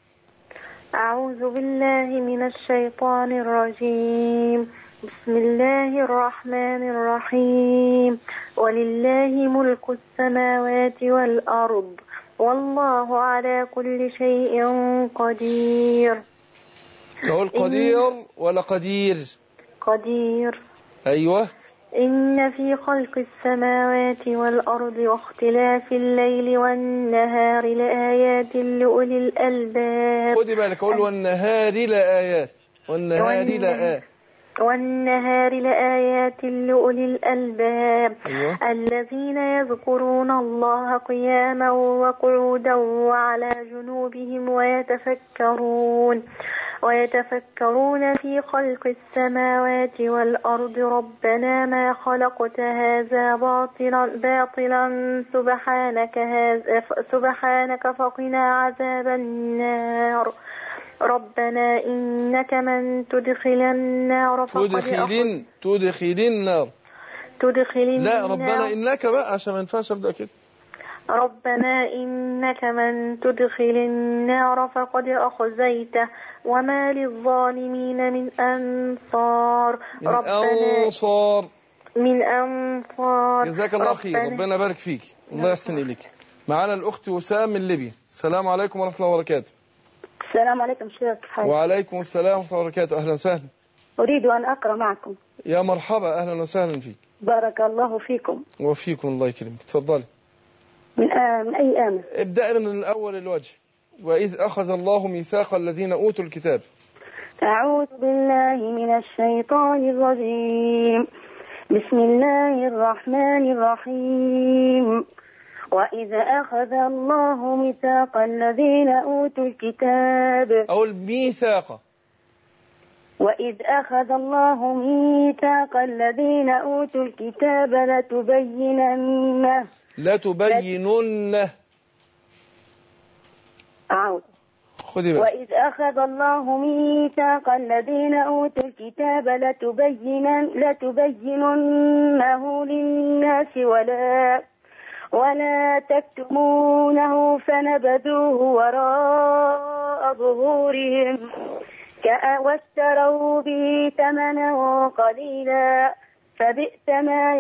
أعوذ بالله من الشيطان الرجيم بسم الله الرحمن الرحيم ولله ملك السماوات والأرض والله على كل شيء قدير تقول قدير ولا قدير قدير أيوه إن في خلق السماوات والأرض واختلاف الليل والنهار لآيات لأولي الألباب خدي بالك أقول والنهار لآيات والنهار والنهار. لآيات والنهار لآيات لأولي الألباب أيوه الذين يذكرون الله قياما وقعودا وعلى جنوبهم ويتفكرون ويتفكرون في خلق السماوات والأرض ربنا ما خلقت هذا باطلا باطلا سبحانك هذا سبحانك فقنا عذاب النار ربنا إنك من تدخل النار فقد أخذ تدخلين تدخلين النار تدخل النار لا ربنا إنك بقى عشان ما ينفعش أبدأ كده ربنا إنك من تدخل النار فقد أخزيته وما للظالمين من أنصار من ربنا أنصار من أنصار جزاك الله خير ربنا- ربنا يبارك فيك الله يحسن إليك معانا الأخت وسام من ليبيا السلام عليكم ورحمة الله وبركاته السلام عليكم شيخ حي. وعليكم السلام ورحمة الله وبركاته أهلا وسهلا أريد أن أقرأ معكم يا مرحبا أهلا وسهلا فيك بارك الله فيكم وفيكم الله يكرمك تفضلي من, آه من أي آمن ابدأ من الأول الوجه وإذ أخذ الله ميثاق الذين أوتوا الكتاب أعوذ بالله من الشيطان الرجيم بسم الله الرحمن الرحيم وإذا أخذ الله ميثاق الذين أوتوا الكتاب أو الميثاق وإذ أخذ الله ميثاق الذين أوتوا الكتاب لتبيننه لا تبيننه أعوذ خذي بالك وإذ أخذ الله ميثاق الذين أوتوا الكتاب لتبينن لتبيننه للناس ولا ولا تكتمونه فنبذوه وراء ظهورهم كأ- واشتروا به ثمنا قليلا فبئس ما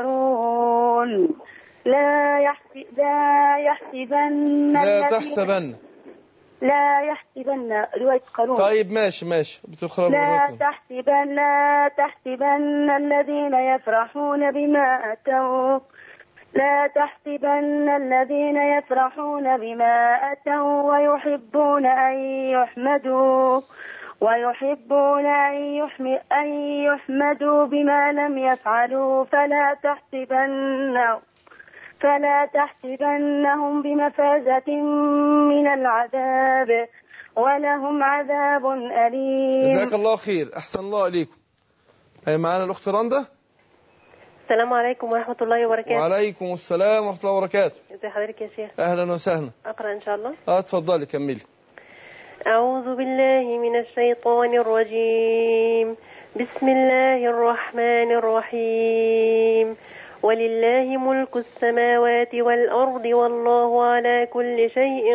يشترون لا يحسب لا يحسبن لا الذين- تحسبن لا يحسبن رواية قانون طيب ماشي ماشي بتقرأ لا مرة تحسبن لا تحسبن الذين يفرحون بما أتوا لا تحسبن الذين يفرحون بما أتوا ويحبون أن يحمدوا ويحبون أن, يحم أن يحمدوا بما لم يفعلوا فلا تحسبن فلا تحسبنهم بمفازة من العذاب ولهم عذاب أليم جزاك الله خير أحسن الله إليكم أي معانا الأخت رندا السلام عليكم ورحمة الله وبركاته وعليكم السلام ورحمة الله وبركاته ازي حضرتك يا شيخ أهلا وسهلا أقرأ إن شاء الله اه اتفضلي كملي أعوذ بالله من الشيطان الرجيم بسم الله الرحمن الرحيم ولله ملك السماوات والأرض والله على كل شيء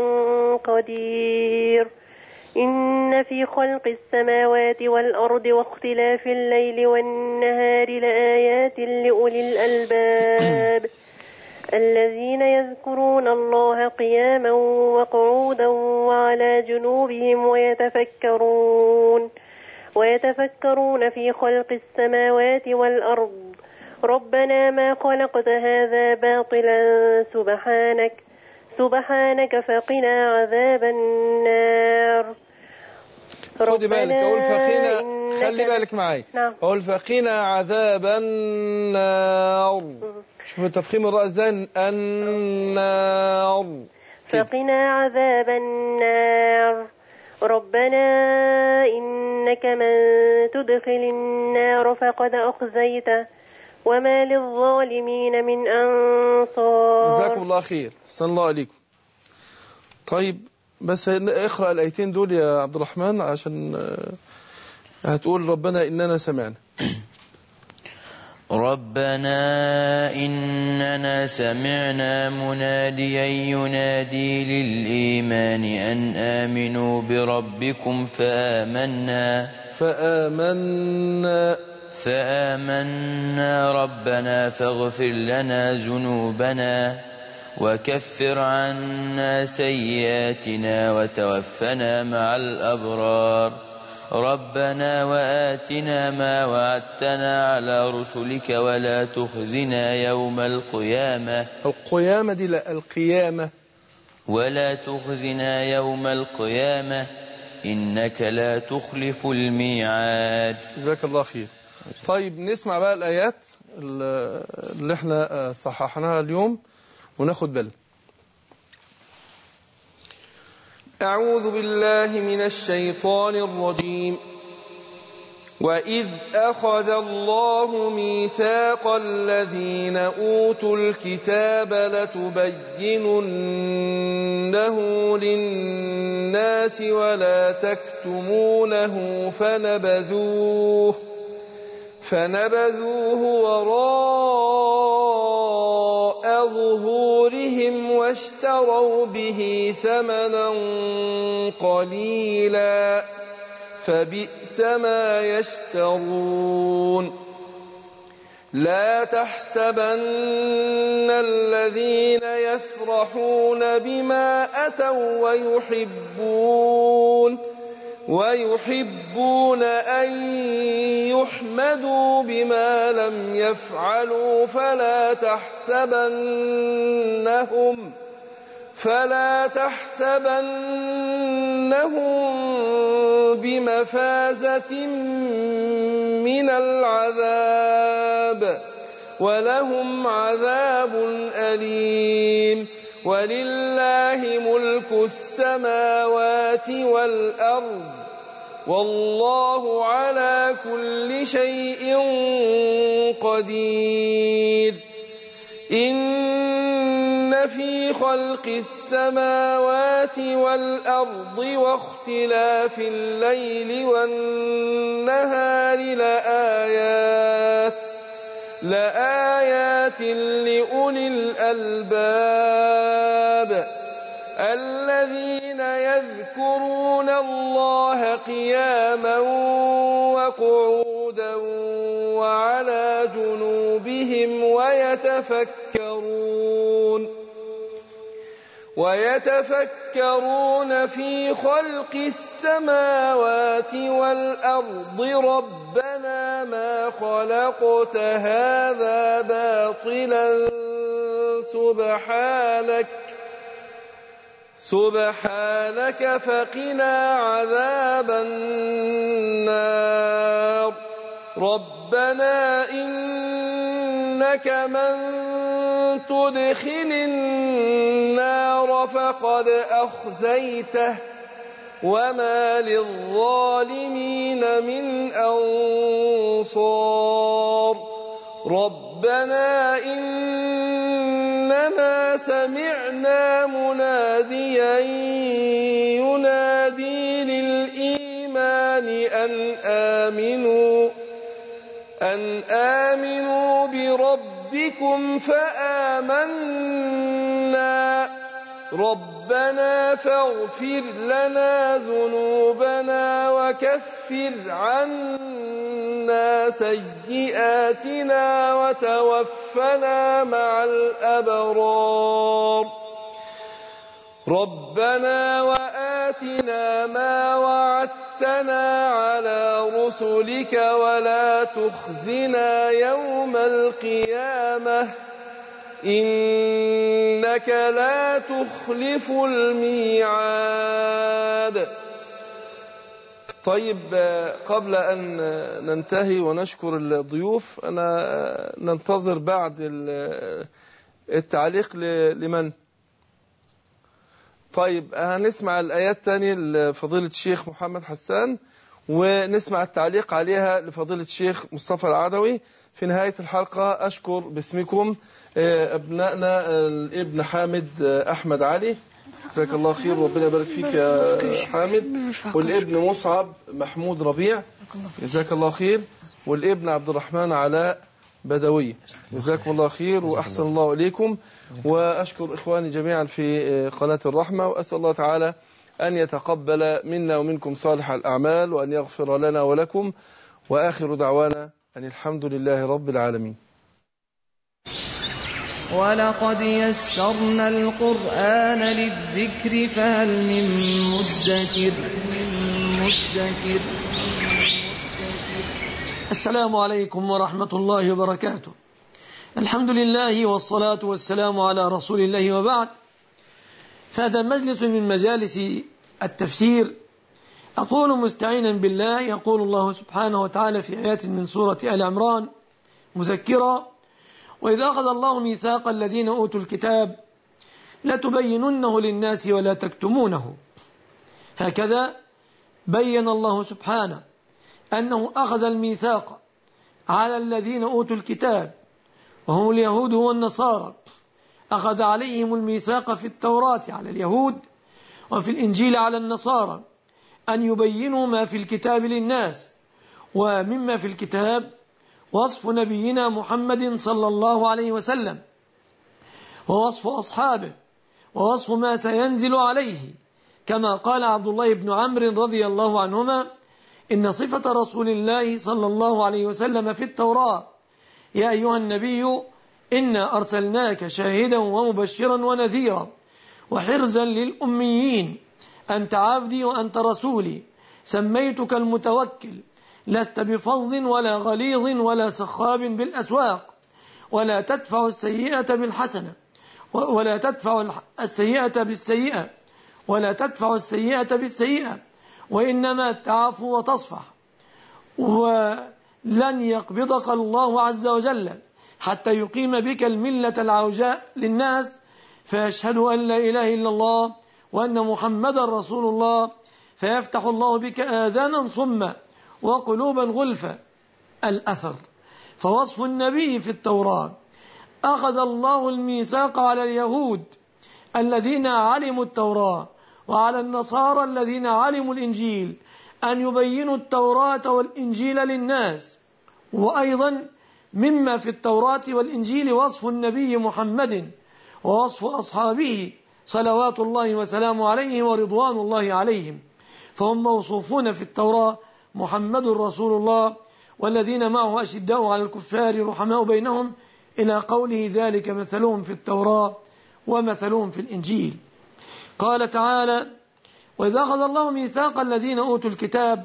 قدير إن في خلق السماوات والأرض واختلاف الليل والنهار لآيات لأولي الألباب الذين يذكرون الله قياما وقعودا وعلى جنوبهم ويتفكرون ويتفكرون في خلق السماوات والأرض ربنا ما خلقت هذا باطلا سبحانك سبحانك فقنا عذاب النار خدي بالك أقول فقينا إنك- خلي بالك معي نعم أقول فقينا عذاب النار شوف تفخيم الراء ازاي النار فقنا عذاب النار ربنا إنك من تدخل النار فقد أخزيته وما للظالمين من أنصار جزاكم الله خير أحسن الله عليكم طيب بس اقرأ الآيتين دول يا عبد الرحمن عشان آه، هتقول ربنا إننا سمعنا ربنا إننا سمعنا مناديا ينادي للإيمان أن آمنوا بربكم فآمنا فآمنا فآمنا ربنا فاغفر لنا ذنوبنا وكفر عنا سيئاتنا وتوفنا مع الأبرار ربنا وآتنا ما وعدتنا على رسلك ولا تخزنا يوم القيامة القيامة دي لا القيامة ولا تخزنا يوم القيامة إنك لا تخلف الميعاد جزاك الله خير طيب نسمع بقى الآيات اللي اللي احنا آه، صححناها اليوم وناخد بالنا أعوذ بالله من الشيطان الرجيم وإذ أخذ الله ميثاق الذين أوتوا الكتاب لتبيننه للناس ولا تكتمونه فنبذوه فنبذوه وراء ظهورهم واشتروا به ثمنا قليلا فبئس ما يشترون لا تحسبن الذين يفرحون بما أتوا ويحبون ويحبون أن يحمدوا بما لم يفعلوا فلا تحسبنهم فلا تحسبنهم بمفازة من العذاب ولهم عذاب أليم ولله ملك السماوات والأرض والله على كل شيء قدير إن في خلق السماوات والأرض واختلاف الليل والنهار لآيات لآيات لأولي الألباب الذين يذكرون الله قياما وقعودا وعلى جنوبهم ويتفكرون ويتفكرون في خلق السماوات والأرض ربنا ما خلقت هذا باطلا سبحانك سبحانك فقنا عذاب النار ربنا إنك من تدخل النار فقد أخزيته وما للظالمين من أنصار ربنا إننا سمعنا مناديا ينادي للإيمان أن آمنوا أن آمنوا بربكم فآمنا ربنا فاغفر لنا ذنوبنا وكفر عنا سيئاتنا وتوفنا مع الأبرار ربنا وآتنا ما وعدتنا على رسلك ولا تخزنا يوم القيامة إنك لا تخلف الميعاد طيب قبل أن ننتهي ونشكر الضيوف أنا ننتظر بعد التعليق لمن طيب هنسمع الآيات تاني لفضيلة الشيخ محمد حسان ونسمع التعليق عليها لفضيلة الشيخ مصطفى العدوي في نهاية الحلقة أشكر باسمكم آه، أبنائنا آه، الابن حامد آه، أحمد علي جزاك الله خير وربنا يبارك فيك يا حامد والابن مصعب محمود ربيع جزاك الله خير والابن عبد الرحمن علاء بدوي جزاكم الله خير وأحسن الله إليكم وأشكر إخواني جميعا في قناة الرحمة وأسأل الله تعالى أن يتقبل منا ومنكم صالح الأعمال وأن يغفر لنا ولكم وآخر دعوانا أن الحمد لله رب العالمين ولقد يسرنا القرآن للذكر فهل من مدكر من مدكر السلام عليكم ورحمة الله وبركاته الحمد لله والصلاة والسلام على رسول الله وبعد فهذا مجلس من مجالس التفسير أقول مستعينا بالله يقول الله سبحانه وتعالى في آيات من سورة آل عمران مذكرا وإذا أخذ الله ميثاق الذين أوتوا الكتاب لتبيننه للناس ولا تكتمونه هكذا بين الله سبحانه أنه أخذ الميثاق على الذين أوتوا الكتاب وهم اليهود والنصارى أخذ عليهم الميثاق في التوراة على اليهود وفي الإنجيل على النصارى أن يبينوا ما في الكتاب للناس ومما في الكتاب وصف نبينا محمد صلى الله عليه وسلم ووصف أصحابه ووصف ما سينزل عليه كما قال عبد الله بن عمرو رضي الله عنهما إن صفة رسول الله صلى الله عليه وسلم في التوراة يا أيها النبي إنا أرسلناك شاهدا ومبشرا ونذيرا وحرزا للأميين أنت عبدي وأنت رسولي سميتك المتوكل لست بفظ ولا غليظ ولا سخاب بالأسواق ولا تدفع السيئة بالحسنة ولا تدفع السيئة بالسيئة ولا تدفع السيئة بالسيئة وإنما تعفو وتصفح ولن يقبضك الله عز وجل حتى يقيم بك الملة العوجاء للناس فيشهد أن لا إله إلا الله وأن محمدا رسول الله فيفتح الله بك آذانا صما وقلوبا غلفا الأثر فوصف النبي في التوراة أخذ الله الميثاق على اليهود الذين علموا التوراة وعلى النصارى الذين علموا الإنجيل أن يبينوا التوراة والإنجيل للناس وأيضا مما في التوراة والإنجيل وصف النبي محمد ووصف أصحابه صلوات الله وسلامه عليه ورضوان الله عليهم فهم موصوفون في التوراة محمد رسول الله والذين معه أشداء على الكفار رحماء بينهم إلى قوله ذلك مثلهم في التوراة ومثلهم في الإنجيل قال تعالى وإذا أخذ الله ميثاق الذين أوتوا الكتاب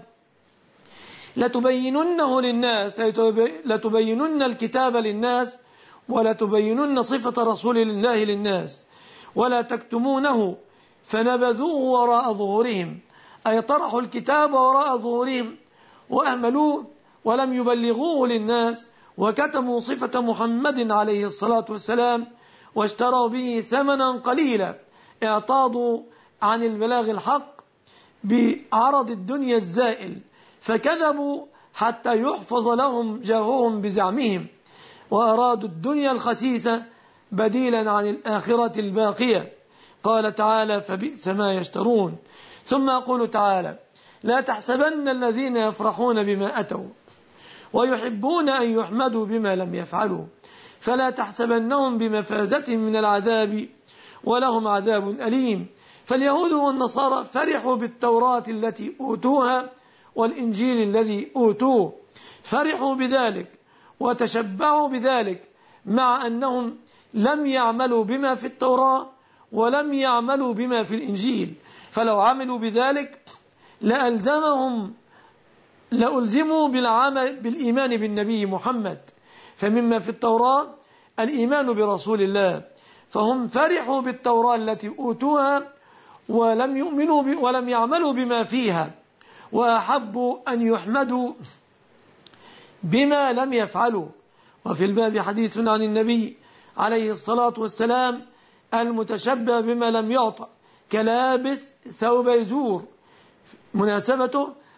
لتبيننه للناس لتبينن الكتاب للناس ولتبينن صفة رسول الله للناس ولا تكتمونه فنبذوه وراء ظهورهم أي طرحوا الكتاب وراء ظهورهم وأهملوه ولم يبلغوه للناس وكتموا صفة محمد عليه الصلاة والسلام واشتروا به ثمنا قليلا اعتاضوا عن البلاغ الحق بعرض الدنيا الزائل فكذبوا حتى يحفظ لهم جاههم بزعمهم وأرادوا الدنيا الخسيسة بديلا عن الآخرة الباقية قال تعالى فبئس ما يشترون ثم يقول تعالى لا تحسبن الذين يفرحون بما أتوا ويحبون أن يحمدوا بما لم يفعلوا فلا تحسبنهم بمفازة من العذاب ولهم عذاب أليم فاليهود والنصارى فرحوا بالتوراة التي أوتوها والإنجيل الذي أوتوه فرحوا بذلك وتشبعوا بذلك مع أنهم لم يعملوا بما في التوراة ولم يعملوا بما في الإنجيل فلو عملوا بذلك لألزمهم لألزموا بالعمل بالإيمان بالنبي محمد فمما في التوراة الإيمان برسول الله فهم فرحوا بالتوراة التي أوتوها ولم يؤمنوا ولم يعملوا بما فيها وأحبوا أن يحمدوا بما لم يفعلوا وفي الباب حديث عن النبي عليه الصلاة والسلام المتشبه بما لم يعطى كلابس ثوب يزور مناسبته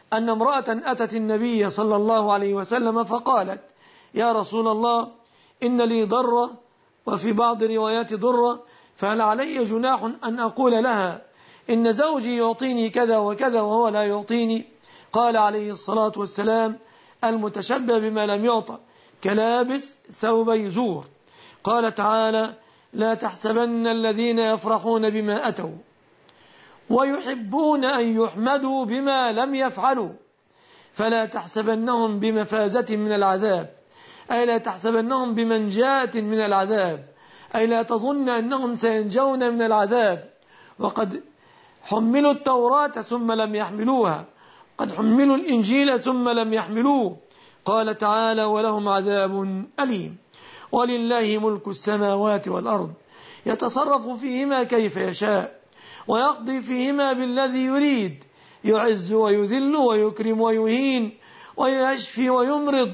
أن امرأة أتت النبي صلى الله عليه وسلم فقالت يا رسول الله إن لي ضرة وفي بعض روايات ضرة فهل علي جناح أن أقول لها إن زوجي يعطيني كذا وكذا وهو لا يعطيني قال عليه الصلاة والسلام المتشبه بما لم يعطى كلابس ثوبي زور قال تعالى لا تحسبن الذين يفرحون بما أتوا ويحبون أن يحمدوا بما لم يفعلوا فلا تحسبنهم بمفازة من العذاب أي لا تحسبنهم بمنجاة من العذاب أي لا تظن أنهم سينجون من العذاب وقد حملوا التوراة ثم لم يحملوها قد حملوا الإنجيل ثم لم يحملوه قال تعالى ولهم عذاب أليم ولله ملك السماوات والأرض يتصرف فيهما كيف يشاء ويقضي فيهما بالذي يريد يعز ويذل ويكرم ويهين ويشفي ويمرض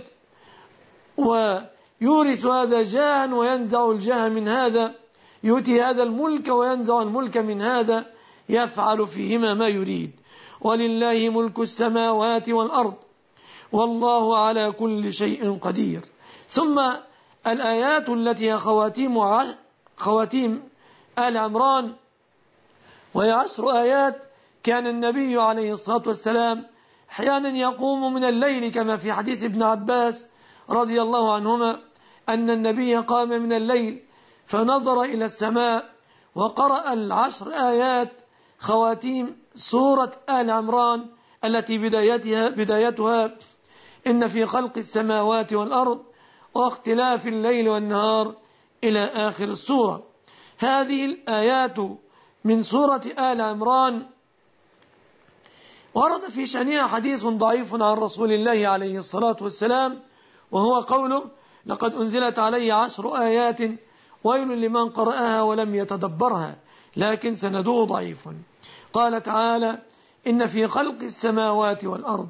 ويورث هذا جاها وينزع الجاه من هذا يؤتي هذا الملك وينزع الملك من هذا يفعل فيهما ما يريد ولله ملك السماوات والأرض والله على كل شيء قدير ثم الآيات التي هي خواتيم خواتيم آل عمران وهي عشر آيات كان النبي عليه الصلاة والسلام أحيانا يقوم من الليل كما في حديث ابن عباس رضي الله عنهما أن النبي قام من الليل فنظر إلى السماء وقرأ العشر آيات خواتيم سورة آل عمران التي بدايتها, بدايتها إن في خلق السماوات والأرض واختلاف الليل والنهار إلى آخر السورة هذه الآيات من سورة آل عمران ورد في شأنها حديث ضعيف عن رسول الله عليه الصلاة والسلام وهو قوله لقد أنزلت علي عشر آيات ويل لمن قرأها ولم يتدبرها لكن سنده ضعيف قال تعالى إن في خلق السماوات والأرض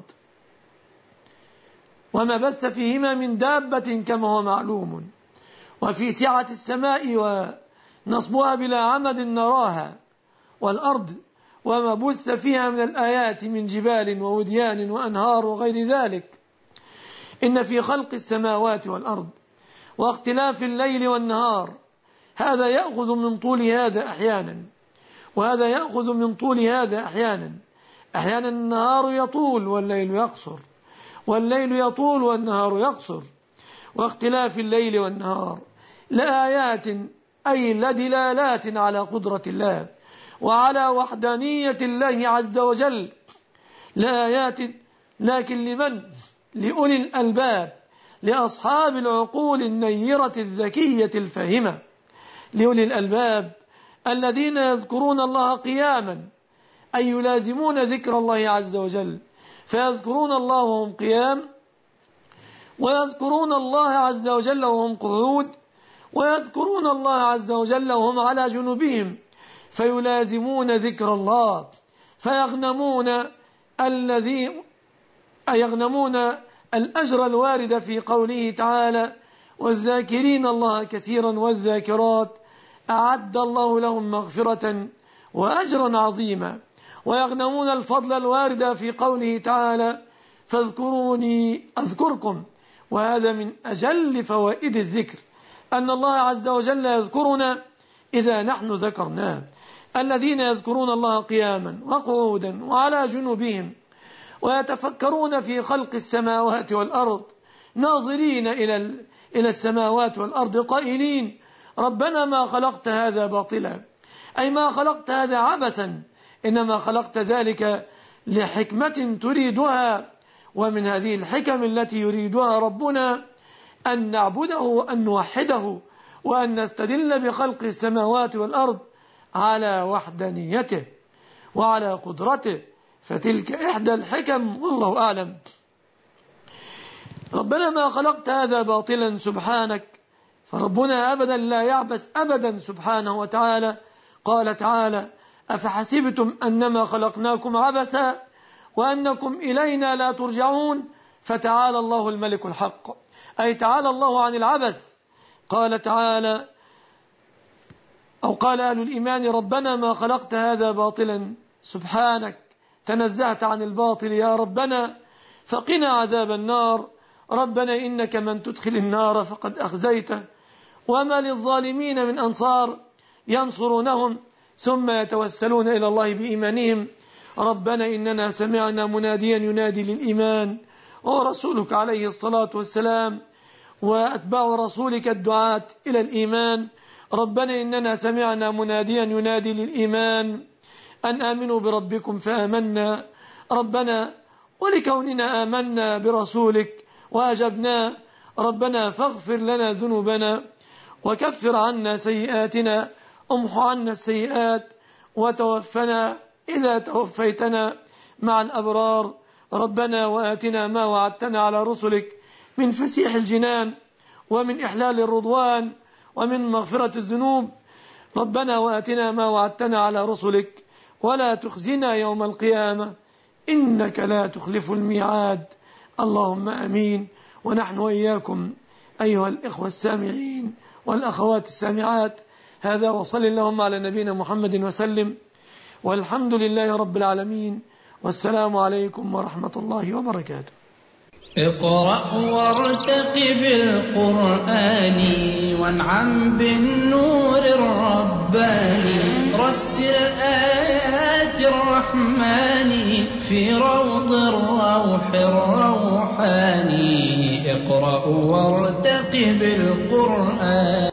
وما بث فيهما من دابة كما هو معلوم وفي سعة السماء ونصبها بلا عمد نراها والأرض وما بث فيها من الآيات من جبال ووديان وأنهار وغير ذلك إن في خلق السماوات والأرض واختلاف الليل والنهار هذا يأخذ من طول هذا أحيانا وهذا يأخذ من طول هذا أحيانا أحيانا النهار يطول والليل يقصر والليل يطول والنهار يقصر واختلاف الليل والنهار لآيات أي لدلالات على قدرة الله وعلى وحدانية الله عز وجل لآيات لكن لمن لأولي الألباب لأصحاب العقول النيرة الذكية الفاهمة لأولي الألباب الذين يذكرون الله قياما أي يلازمون ذكر الله عز وجل فيذكرون الله وهم قيام ويذكرون الله عز وجل وهم قعود ويذكرون الله عز وجل وهم على جنوبهم فيلازمون ذكر الله فيغنمون الذي يغنمون الأجر الوارد في قوله تعالى والذاكرين الله كثيرا والذاكرات أعد الله لهم مغفرة وأجرا عظيما ويغنمون الفضل الوارد في قوله تعالى فاذكروني أذكركم وهذا من أجل فوائد الذكر أن الله عز وجل يذكرنا إذا نحن ذكرناه الذين يذكرون الله قياما وقعودا وعلى جنوبهم ويتفكرون في خلق السماوات والأرض ناظرين إلى إلى السماوات والأرض قائلين ربنا ما خلقت هذا باطلا أي ما خلقت هذا عبثا إنما خلقت ذلك لحكمة تريدها ومن هذه الحكم التي يريدها ربنا أن نعبده وأن نوحده وأن نستدل بخلق السماوات والأرض على وحدانيته وعلى قدرته فتلك إحدى الحكم والله أعلم ربنا ما خلقت هذا باطلا سبحانك فربنا أبدا لا يعبث أبدا سبحانه وتعالى قال تعالى أفحسبتم أنما خلقناكم عبثا وأنكم إلينا لا ترجعون فتعالى الله الملك الحق أي تعالى الله عن العبث قال تعالى أو قال أهل الإيمان ربنا ما خلقت هذا باطلا سبحانك تنزهت عن الباطل يا ربنا فقنا عذاب النار ربنا إنك من تدخل النار فقد أخزيته وما للظالمين من أنصار ينصرونهم ثم يتوسلون إلى الله بإيمانهم ربنا إننا سمعنا مناديا ينادي للإيمان ورسولك عليه الصلاة والسلام وأتباع رسولك الدعاة إلى الإيمان ربنا إننا سمعنا مناديا ينادي للإيمان أن آمنوا بربكم فآمنا ربنا ولكوننا آمنا برسولك وأجبنا ربنا فاغفر لنا ذنوبنا وكفر عنا سيئاتنا امح عنا السيئات وتوفنا إذا توفيتنا مع الأبرار ربنا وآتنا ما وعدتنا على رسلك من فسيح الجنان ومن إحلال الرضوان ومن مغفرة الذنوب ربنا وآتنا ما وعدتنا على رسلك ولا تخزنا يوم القيامة إنك لا تخلف الميعاد اللهم أمين ونحن وإياكم أيها الإخوة السامعين والأخوات السامعات هذا وصل اللهم على نبينا محمد وسلم والحمد لله رب العالمين والسلام عليكم ورحمة الله وبركاته اقرأ وارتقب القرآن وانعم بالنور الرباني رتل آيات الرحمن في روض الروح الروحاني اقرأ وارتقب القرآن